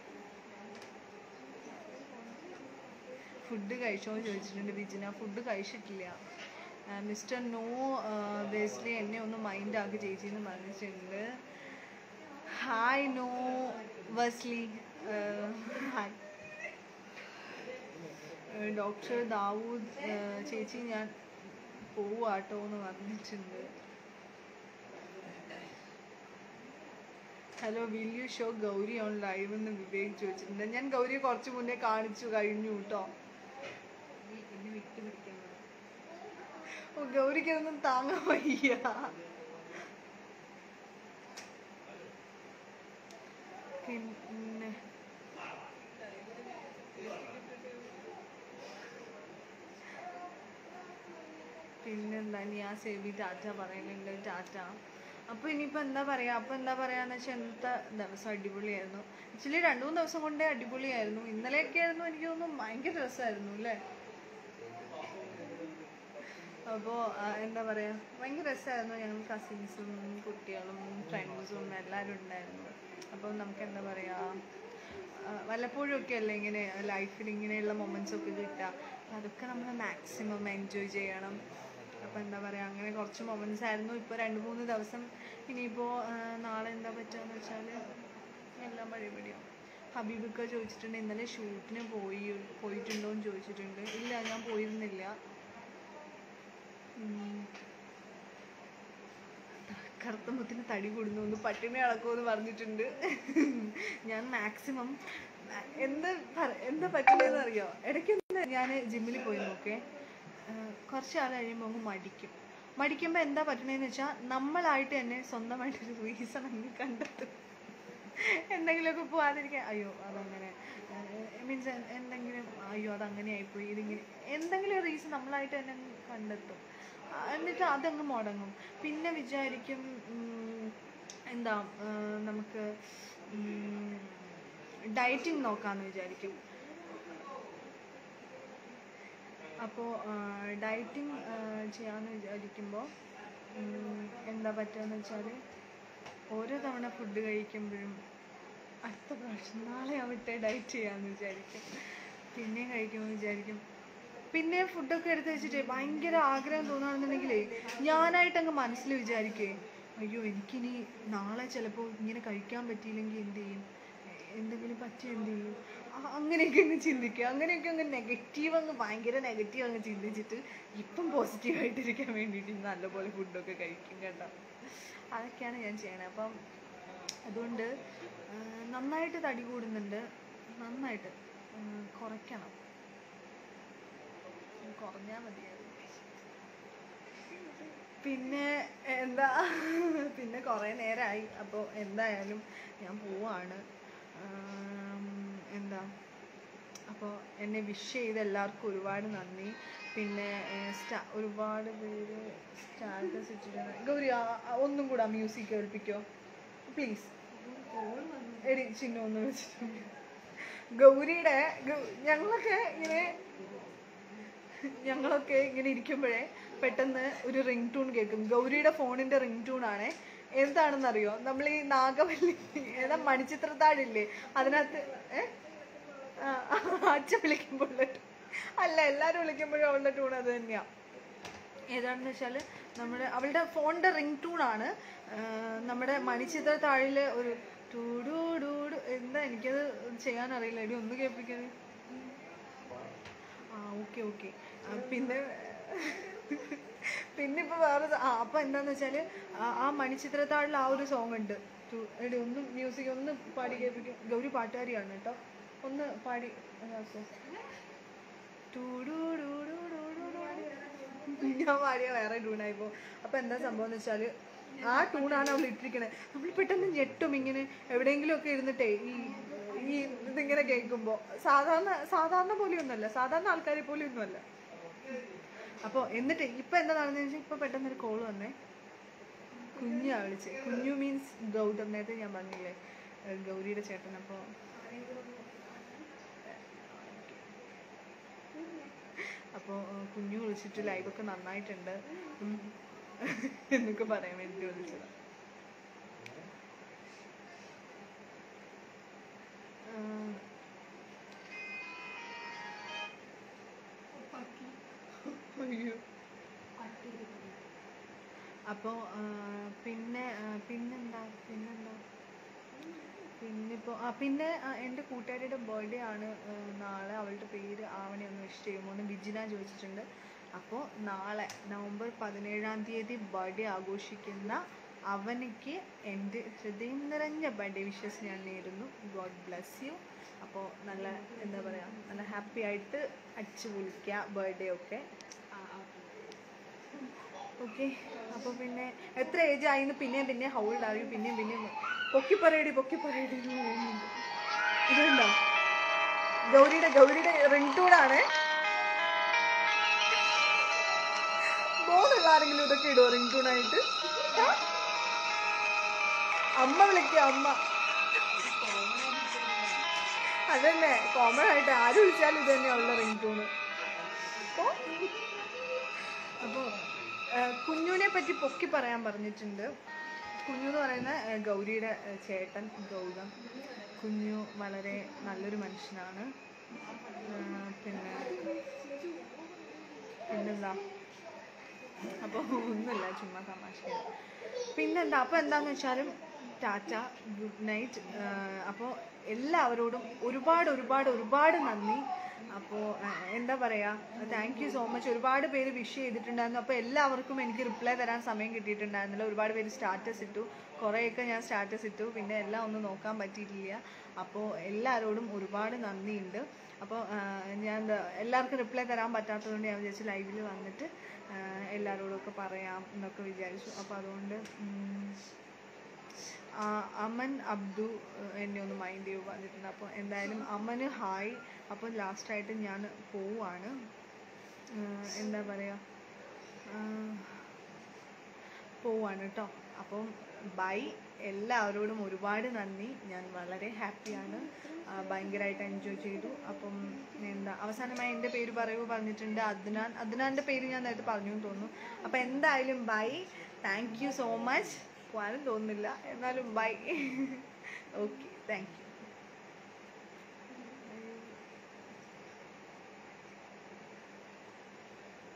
ഫുഡ് കഴിച്ചോ എന്ന് ചോദിച്ചിട്ടുണ്ട് ബിജിന ഫുഡ് കഴിച്ചിട്ടില്ല മിസ്റ്റർ നോ ബേസ്ലി എന്നെ ഒന്ന് മൈൻഡ് ആക്കി ചേച്ചി എന്ന് പറഞ്ഞിട്ടുണ്ട് ഹായ് നോ വസ്ലി ഹായ് ഡോക്ടർ ദാവൂദ് ആ, ചേച്ചി ഞാൻ പോവാട്ടോ എന്ന് പറഞ്ഞിട്ടുണ്ട് hello will you show Gauri on live എന്ന് വിവേക് ചോദിച്ചിട്ടുണ്ട് ഞാൻ ഗൗരിയെ കുറച്ച് മുന്നേ കാണിച്ചു കഴിഞ്ഞു കേട്ടോ എന്നെ വിട്ടു പിടിക്കാൻ ഓ ഗൗരിക്കൊന്നും താങ്ങാൻ വയ്യ പിന്നെ പിന്നെന്താ ഞാൻ സേവി ടാറ്റ പറയുന്നുണ്ട് ടാറ്റ അപ്പോൾ ഇനിയിപ്പോൾ എന്താ പറയുക അപ്പോൾ എന്താ പറയാന്ന് വെച്ചാൽ ഇന്നത്തെ ദിവസം അടിപൊളിയായിരുന്നു ആക്ച്വലി രണ്ട് മൂന്ന് ദിവസം കൊണ്ടേ അടിപൊളിയായിരുന്നു ഇന്നലെയൊക്കെ ആയിരുന്നു എനിക്ക് തോന്നുന്നു ഭയങ്കര രസമായിരുന്നു അല്ലേ അപ്പോൾ എന്താ പറയുക ഭയങ്കര രസമായിരുന്നു ഞങ്ങൾ കസിൻസും കുട്ടികളും ഫ്രണ്ട്സും എല്ലാവരും ഉണ്ടായിരുന്നു അപ്പോൾ നമുക്ക് എന്താ പറയുക വല്ലപ്പോഴും ഒക്കെ അല്ലേ ഇങ്ങനെ ലൈഫിൽ ഇങ്ങനെയുള്ള മൊമെൻറ്റ്സ് ഒക്കെ കിട്ടുക അപ്പോൾ അതൊക്കെ നമ്മൾ മാക്സിമം എൻജോയ് ചെയ്യണം അപ്പോൾ എന്താ പറയുക അങ്ങനെ കുറച്ച് മൊമെൻറ്റ്സ് ആയിരുന്നു ഇപ്പോൾ രണ്ട് മൂന്ന് ദിവസം ഇനിയിപ്പോൾ നാളെ എന്താ പറ്റുകയെന്ന് വെച്ചാൽ എല്ലാം പഴയപടിയാവും ഹബീബൊക്കെ ചോദിച്ചിട്ടുണ്ട് ഇന്നലെ ഷൂട്ടിന് പോയി പോയിട്ടുണ്ടോ എന്ന് ചോദിച്ചിട്ടുണ്ട് ഇല്ല ഞാൻ പോയിരുന്നില്ല ഉം. കറുത്തമുത്തിന് തടി കൂടുന്നു ഒന്ന് പട്ടിണി അളക്കുമെന്ന് പറഞ്ഞിട്ടുണ്ട് ഞാൻ മാക്സിമം എന്ത് പറ- എന്താ പറ്റുന്നതെന്ന് അറിയോ ഇടയ്ക്ക് ഞാൻ ജിമ്മിൽ പോയി നോക്കേ കുറച്ച് ആൾ കഴിയുമ്പോൾ അങ്ങ് മടിക്കും മടിക്കുമ്പോൾ എന്താ പറ്റണേന്ന് വെച്ചാൽ നമ്മളായിട്ട് തന്നെ സ്വന്തമായിട്ടൊരു റീസൺ അങ്ങ് കണ്ടെത്തും എന്തെങ്കിലുമൊക്കെ പോവാതിരിക്കാൻ അയ്യോ അതങ്ങനെ മീൻസ് എന്തെങ്കിലും അയ്യോ അതങ്ങനെ ആയിപ്പോയി ഇതിങ്ങനെ എന്തെങ്കിലും റീസൺ നമ്മളായിട്ട് തന്നെ അങ്ങ് കണ്ടെത്തും ആ, എന്നിട്ട് അതങ്ങ് മുടങ്ങും പിന്നെ വിചാരിക്കും ഉം, എന്താ ആ, നമുക്ക് ഡയറ്റിംഗ് നോക്കാമെന്ന് വിചാരിക്കും അപ്പോൾ ഡയറ്റിംഗ് ചെയ്യാമെന്ന് വിചാരിക്കുമ്പോൾ എന്താ പറ്റുകയെന്ന് വെച്ചാൽ ഓരോ തവണ ഫുഡ് കഴിക്കുമ്പോഴും അടുത്ത പ്രാവശ്യം നാളെ ആവട്ടെ ഡയറ്റ് ചെയ്യാമെന്ന് വിചാരിക്കും പിന്നെയും കഴിക്കുമ്പോൾ വിചാരിക്കും പിന്നെ ഫുഡൊക്കെ എടുത്ത് വെച്ചിട്ട് ഭയങ്കര ആഗ്രഹം തോന്നുകയാണെന്നുണ്ടെങ്കിലേ ഞാനായിട്ട് അങ്ങ് മനസ്സിൽ വിചാരിക്കേ അയ്യോ എനിക്കിനി നാളെ ചിലപ്പോൾ ഇങ്ങനെ കഴിക്കാൻ പറ്റിയില്ലെങ്കിൽ എന്ത് ചെയ്യും എ- എന്തെങ്കിലും പറ്റിയ എന്ത് ചെയ്യും ആ- അങ്ങനെയൊക്കെ അങ്ങ് ചിന്തിക്കുക അങ്ങനെയൊക്കെ അങ്ങ് നെഗറ്റീവ് അങ്ങ് ഭയങ്കര നെഗറ്റീവ് അങ്ങ് ചിന്തിച്ചിട്ട് ഇപ്പം പോസിറ്റീവായിട്ടിരിക്കാൻ വേണ്ടിയിട്ട് നല്ലപോലെ ഫുഡൊക്കെ കഴിക്കും കേട്ടോ അതൊക്കെയാണ് ഞാൻ ചെയ്യണത് അപ്പം അതുകൊണ്ട് ആ, നന്നായിട്ട് തടി കൂടുന്നുണ്ട് നന്നായിട്ട് ആ, കുറയ്ക്കണം കുറഞ്ഞാൽ മതിയായിരുന്നു പിന്നെ എന്താ പിന്നെ കുറേ നേരമായി അപ്പോൾ എന്തായാലും ഞാൻ പോവാണ് ആ, ആം, എന്താ അപ്പോൾ എന്നെ വിഷ് ചെയ്ത എല്ലാവർക്കും ഒരുപാട് നന്ദി പിന്നെ ഏഹ്, സ്റ്റാ ഒരുപാട് പേര് സ്റ്റാറ്റസ് ഇട്ടിട്ടുണ്ട് ഗൗരി ആ- ആ ഒന്നും കൂടെ മ്യൂസിക് കേൾപ്പിക്കോ പ്ലീസ് എടി ചിഹ്ന ഒന്ന് വെച്ചിട്ടുണ്ട് ഗൗരിയുടെ ഗ- ഞങ്ങളൊക്കെ ഇങ്ങനെ ഞങ്ങളൊക്കെ ഇങ്ങനെ ഇരിക്കുമ്പോഴേ പെട്ടെന്ന് ഒരു റിംഗ് ടൂൺ കേൾക്കും ഗൗരിയുടെ ഫോണിന്റെ റിംഗ് ടൂൺ ആണ് എന്താണെന്നറിയോ നമ്മൾ ഈ നാഗവല്ലി ഏതാ മണിച്ചിത്രത്താഴില്ലേ അതിനകത്ത് ഏ ആ, അച്ഛൻ വിളിക്കുമ്പോൾ അല്ല എല്ലാരും വിളിക്കുമ്പോഴും അവളുടെ ടൂൺ അത് തന്നെയാ ഏതാണെന്ന് വെച്ചാൽ നമ്മുടെ അവളുടെ ഫോണിന്റെ റിംഗ് ടൂൺ ആണ് ആ, നമ്മുടെ മണിച്ചിത്ര താഴില് ഒരു ടൂഡൂഡൂഡു എന്താ എനിക്കത് ചെയ്യാൻ അറിയില്ല എടി ഒന്ന് കേൾപ്പിക്കുന്നത് ആ ഓക്കെ ഓക്കെ പിന്നെ പിന്നെ ഇപ്പൊ വേറെ സ- ആ അപ്പൊ എന്താന്ന് വെച്ചാല് ആ- ആ മണിച്ചിത്രത്താഴിൽ ആ ഒരു സോങ് ഉണ്ട് ടു- എടി ഒന്ന് മ്യൂസിക് ഒന്ന് പാടി കേൾപ്പിക്കും ഗൗരി പാട്ടുകാരിയാണ് കേട്ടോ ഒന്ന് പാടി ഇതാക്കോ. ടൂഡൂഡൂഡൂഡൂഡൂഡൂ. ഞാൻ പാടിയ വേറെ ട്യൂണായിപ്പോ അപ്പൊ എന്താ സംഭവം എന്ന് വെച്ചാല് ആ ട്യൂണാണ് അവൾ ഇട്ടിരിക്കണേ നമ്മൾ പെട്ടെന്ന് ഞെട്ടും ഇങ്ങനെ എവിടെയെങ്കിലും ഒക്കെ ഇരുന്നിട്ടേ ഈ ഈ ഇതിങ്ങനെ കേൾക്കുമ്പോ സാധാരണ സാധാരണ പോലെയൊന്നുമല്ല സാധാരണ ആൾക്കാരെ പോലെയൊന്നുമല്ല അപ്പോൾ എന്നിട്ട് ഇപ്പൊ എന്താ നടന്നതെന്ന് വെച്ചാൽ ഇപ്പൊ പെട്ടെന്ന് ഒരു കോൾ വന്നേ കുഞ്ഞാ വിളിച്ച് കുഞ്ഞു മീൻസ് ഗൗതം നേരത്തെ ഞാൻ പറഞ്ഞില്ലേ ഏഹ് ഗൗരിയുടെ ചേട്ടൻ അപ്പോൾ അപ്പോൾ കുഞ്ഞു വിളിച്ചിട്ട് ലൈവൊക്കെ നന്നായിട്ടുണ്ട് ഉം. എന്നൊക്കെ പറയാൻ വേണ്ടി വിളിച്ചത് അയ്യോ അപ്പോൾ പിന്നെ ആ, പിന്നെന്താ പിന്നെന്താ പിന്നിപ്പോൾ ആ പിന്നെ ആ, എൻ്റെ കൂട്ടുകാരിയുടെ ബർത്ത്ഡേ ആണ് ആ, നാളെ അവളുടെ പേര് ആവണി ഒന്ന് വിഷ് ചെയ്യുമോ എന്ന് വിജിന ചോദിച്ചിട്ടുണ്ട് അപ്പോൾ നാളെ നവംബർ പതിനേഴാം തീയതി ബർത്ത്ഡേ ആഘോഷിക്കുന്ന അവനിക്ക് എൻ്റെ ഹൃദയം നിറഞ്ഞ ബർത്ത്ഡേ വിഷസ് ഞാൻ നേരുന്നു ഗോഡ് ബ്ലെസ് യു അപ്പോൾ നല്ല എന്താ പറയുക നല്ല ഹാപ്പി ആയിട്ട് അടിച്ചു പൊളിക്കുക ബർത്ത്ഡേ ഒക്കെ ഓക്കെ അപ്പോൾ പിന്നെ എത്ര ഏജ് ആയിന്ന് പിന്നെയും പിന്നെ ഹൗൾഡ് ആയി പിന്നെയും പിന്നെയും പൊക്കി പറയടി പൊക്കി പറയടി എന്ന് പറയുന്നുണ്ട് ഇതുണ്ടോ ഗൗരിയുടെ ഗൗരിയുടെ റിംഗ് ടൂണാണ് മോനുള്ള ആരെങ്കിലും ഇതൊക്കെ ഇടുവോ റിംഗ് ടൂണായിട്ട് അമ്മ വിളിക്കുക അമ്മ അതന്നെ കോമൺ ആയിട്ട് ആര് വിളിച്ചാലും ഇത് തന്നെയുള്ള റിംഗ് ടൂണ് അപ്പോ അപ്പോൾ കുഞ്ഞുവിനെ പറ്റി പൊക്കി പറയാൻ പറഞ്ഞിട്ടുണ്ട് കുഞ്ഞു എന്ന് പറയുന്ന ആ, ഗൗരിയുടെ ആ, ചേട്ടൻ ഗൗതം കുഞ്ഞു വളരെ നല്ലൊരു മനുഷ്യനാണ് ആ, പിന്നെ പിന്നെന്താ അപ്പോൾ ഒന്നുമില്ല ചുമ്മാ തമാശയാണ് പിന്നെന്താ അപ്പോൾ എന്താന്ന് വെച്ചാലും ടാറ്റ ഗുഡ് നൈറ്റ് അപ്പോൾ എല്ലാവരോടും ഒരുപാട് ഒരുപാട് ഒരുപാട് നന്ദി അപ്പോൾ എന്താ പറയുക താങ്ക് യു സോ മച്ച് ഒരുപാട് പേര് വിഷ് ചെയ്തിട്ടുണ്ടായിരുന്നു അപ്പോൾ എല്ലാവർക്കും എനിക്ക് റിപ്ലൈ തരാൻ സമയം കിട്ടിയിട്ടുണ്ടായിരുന്നില്ല ഒരുപാട് പേര് സ്റ്റാറ്റസ് ഇട്ടു കുറേയൊക്കെ ഞാൻ സ്റ്റാറ്റസ് ഇട്ടു പിന്നെ എല്ലാം ഒന്നും നോക്കാൻ പറ്റിയിട്ടില്ല അപ്പോൾ എല്ലാവരോടും ഒരുപാട് നന്ദിയുണ്ട് അപ്പോൾ ഞാൻ എന്താ എല്ലാവർക്കും റിപ്ലൈ തരാൻ പറ്റാത്തതുകൊണ്ട് ഞാൻ വിചാരിച്ചു ലൈവിൽ വന്നിട്ട് ആ, എല്ലാവരോടും ഒക്കെ പറയാം എന്നൊക്കെ വിചാരിച്ചു അപ്പോൾ അതുകൊണ്ട് ഉം, ആ, അമൻ അബ്ദു ഏഹ്, എന്നെ ഒന്ന് മൈൻഡ് ചെയ്ത് പറഞ്ഞിട്ടുണ്ട് അപ്പോൾ എന്തായാലും അമന് ഹായ് അപ്പോൾ ലാസ്റ്റായിട്ട് ഞാൻ പോവാണ് ഏഹ്, എന്താ പറയുക പോവാണ് കേട്ടോ അപ്പം ബൈ എല്ലാവരോടും ഒരുപാട് നന്ദി ഞാൻ വളരെ ഹാപ്പിയാണ് ഭയങ്കരമായിട്ട് എൻജോയ് ചെയ്തു അപ്പം എന്താ അവസാനമായി എൻ്റെ പേര് പറയുക പറഞ്ഞിട്ടുണ്ട് അദ്നാൻ അദ്നാൻ്റെ പേര് ഞാൻ നേരത്തെ പറഞ്ഞു എന്ന് തോന്നുന്നു അപ്പം എന്തായാലും bye thank you so much പോകാനും തോന്നുന്നില്ല എന്നാലും ബൈ ഓക്കെ താങ്ക് യു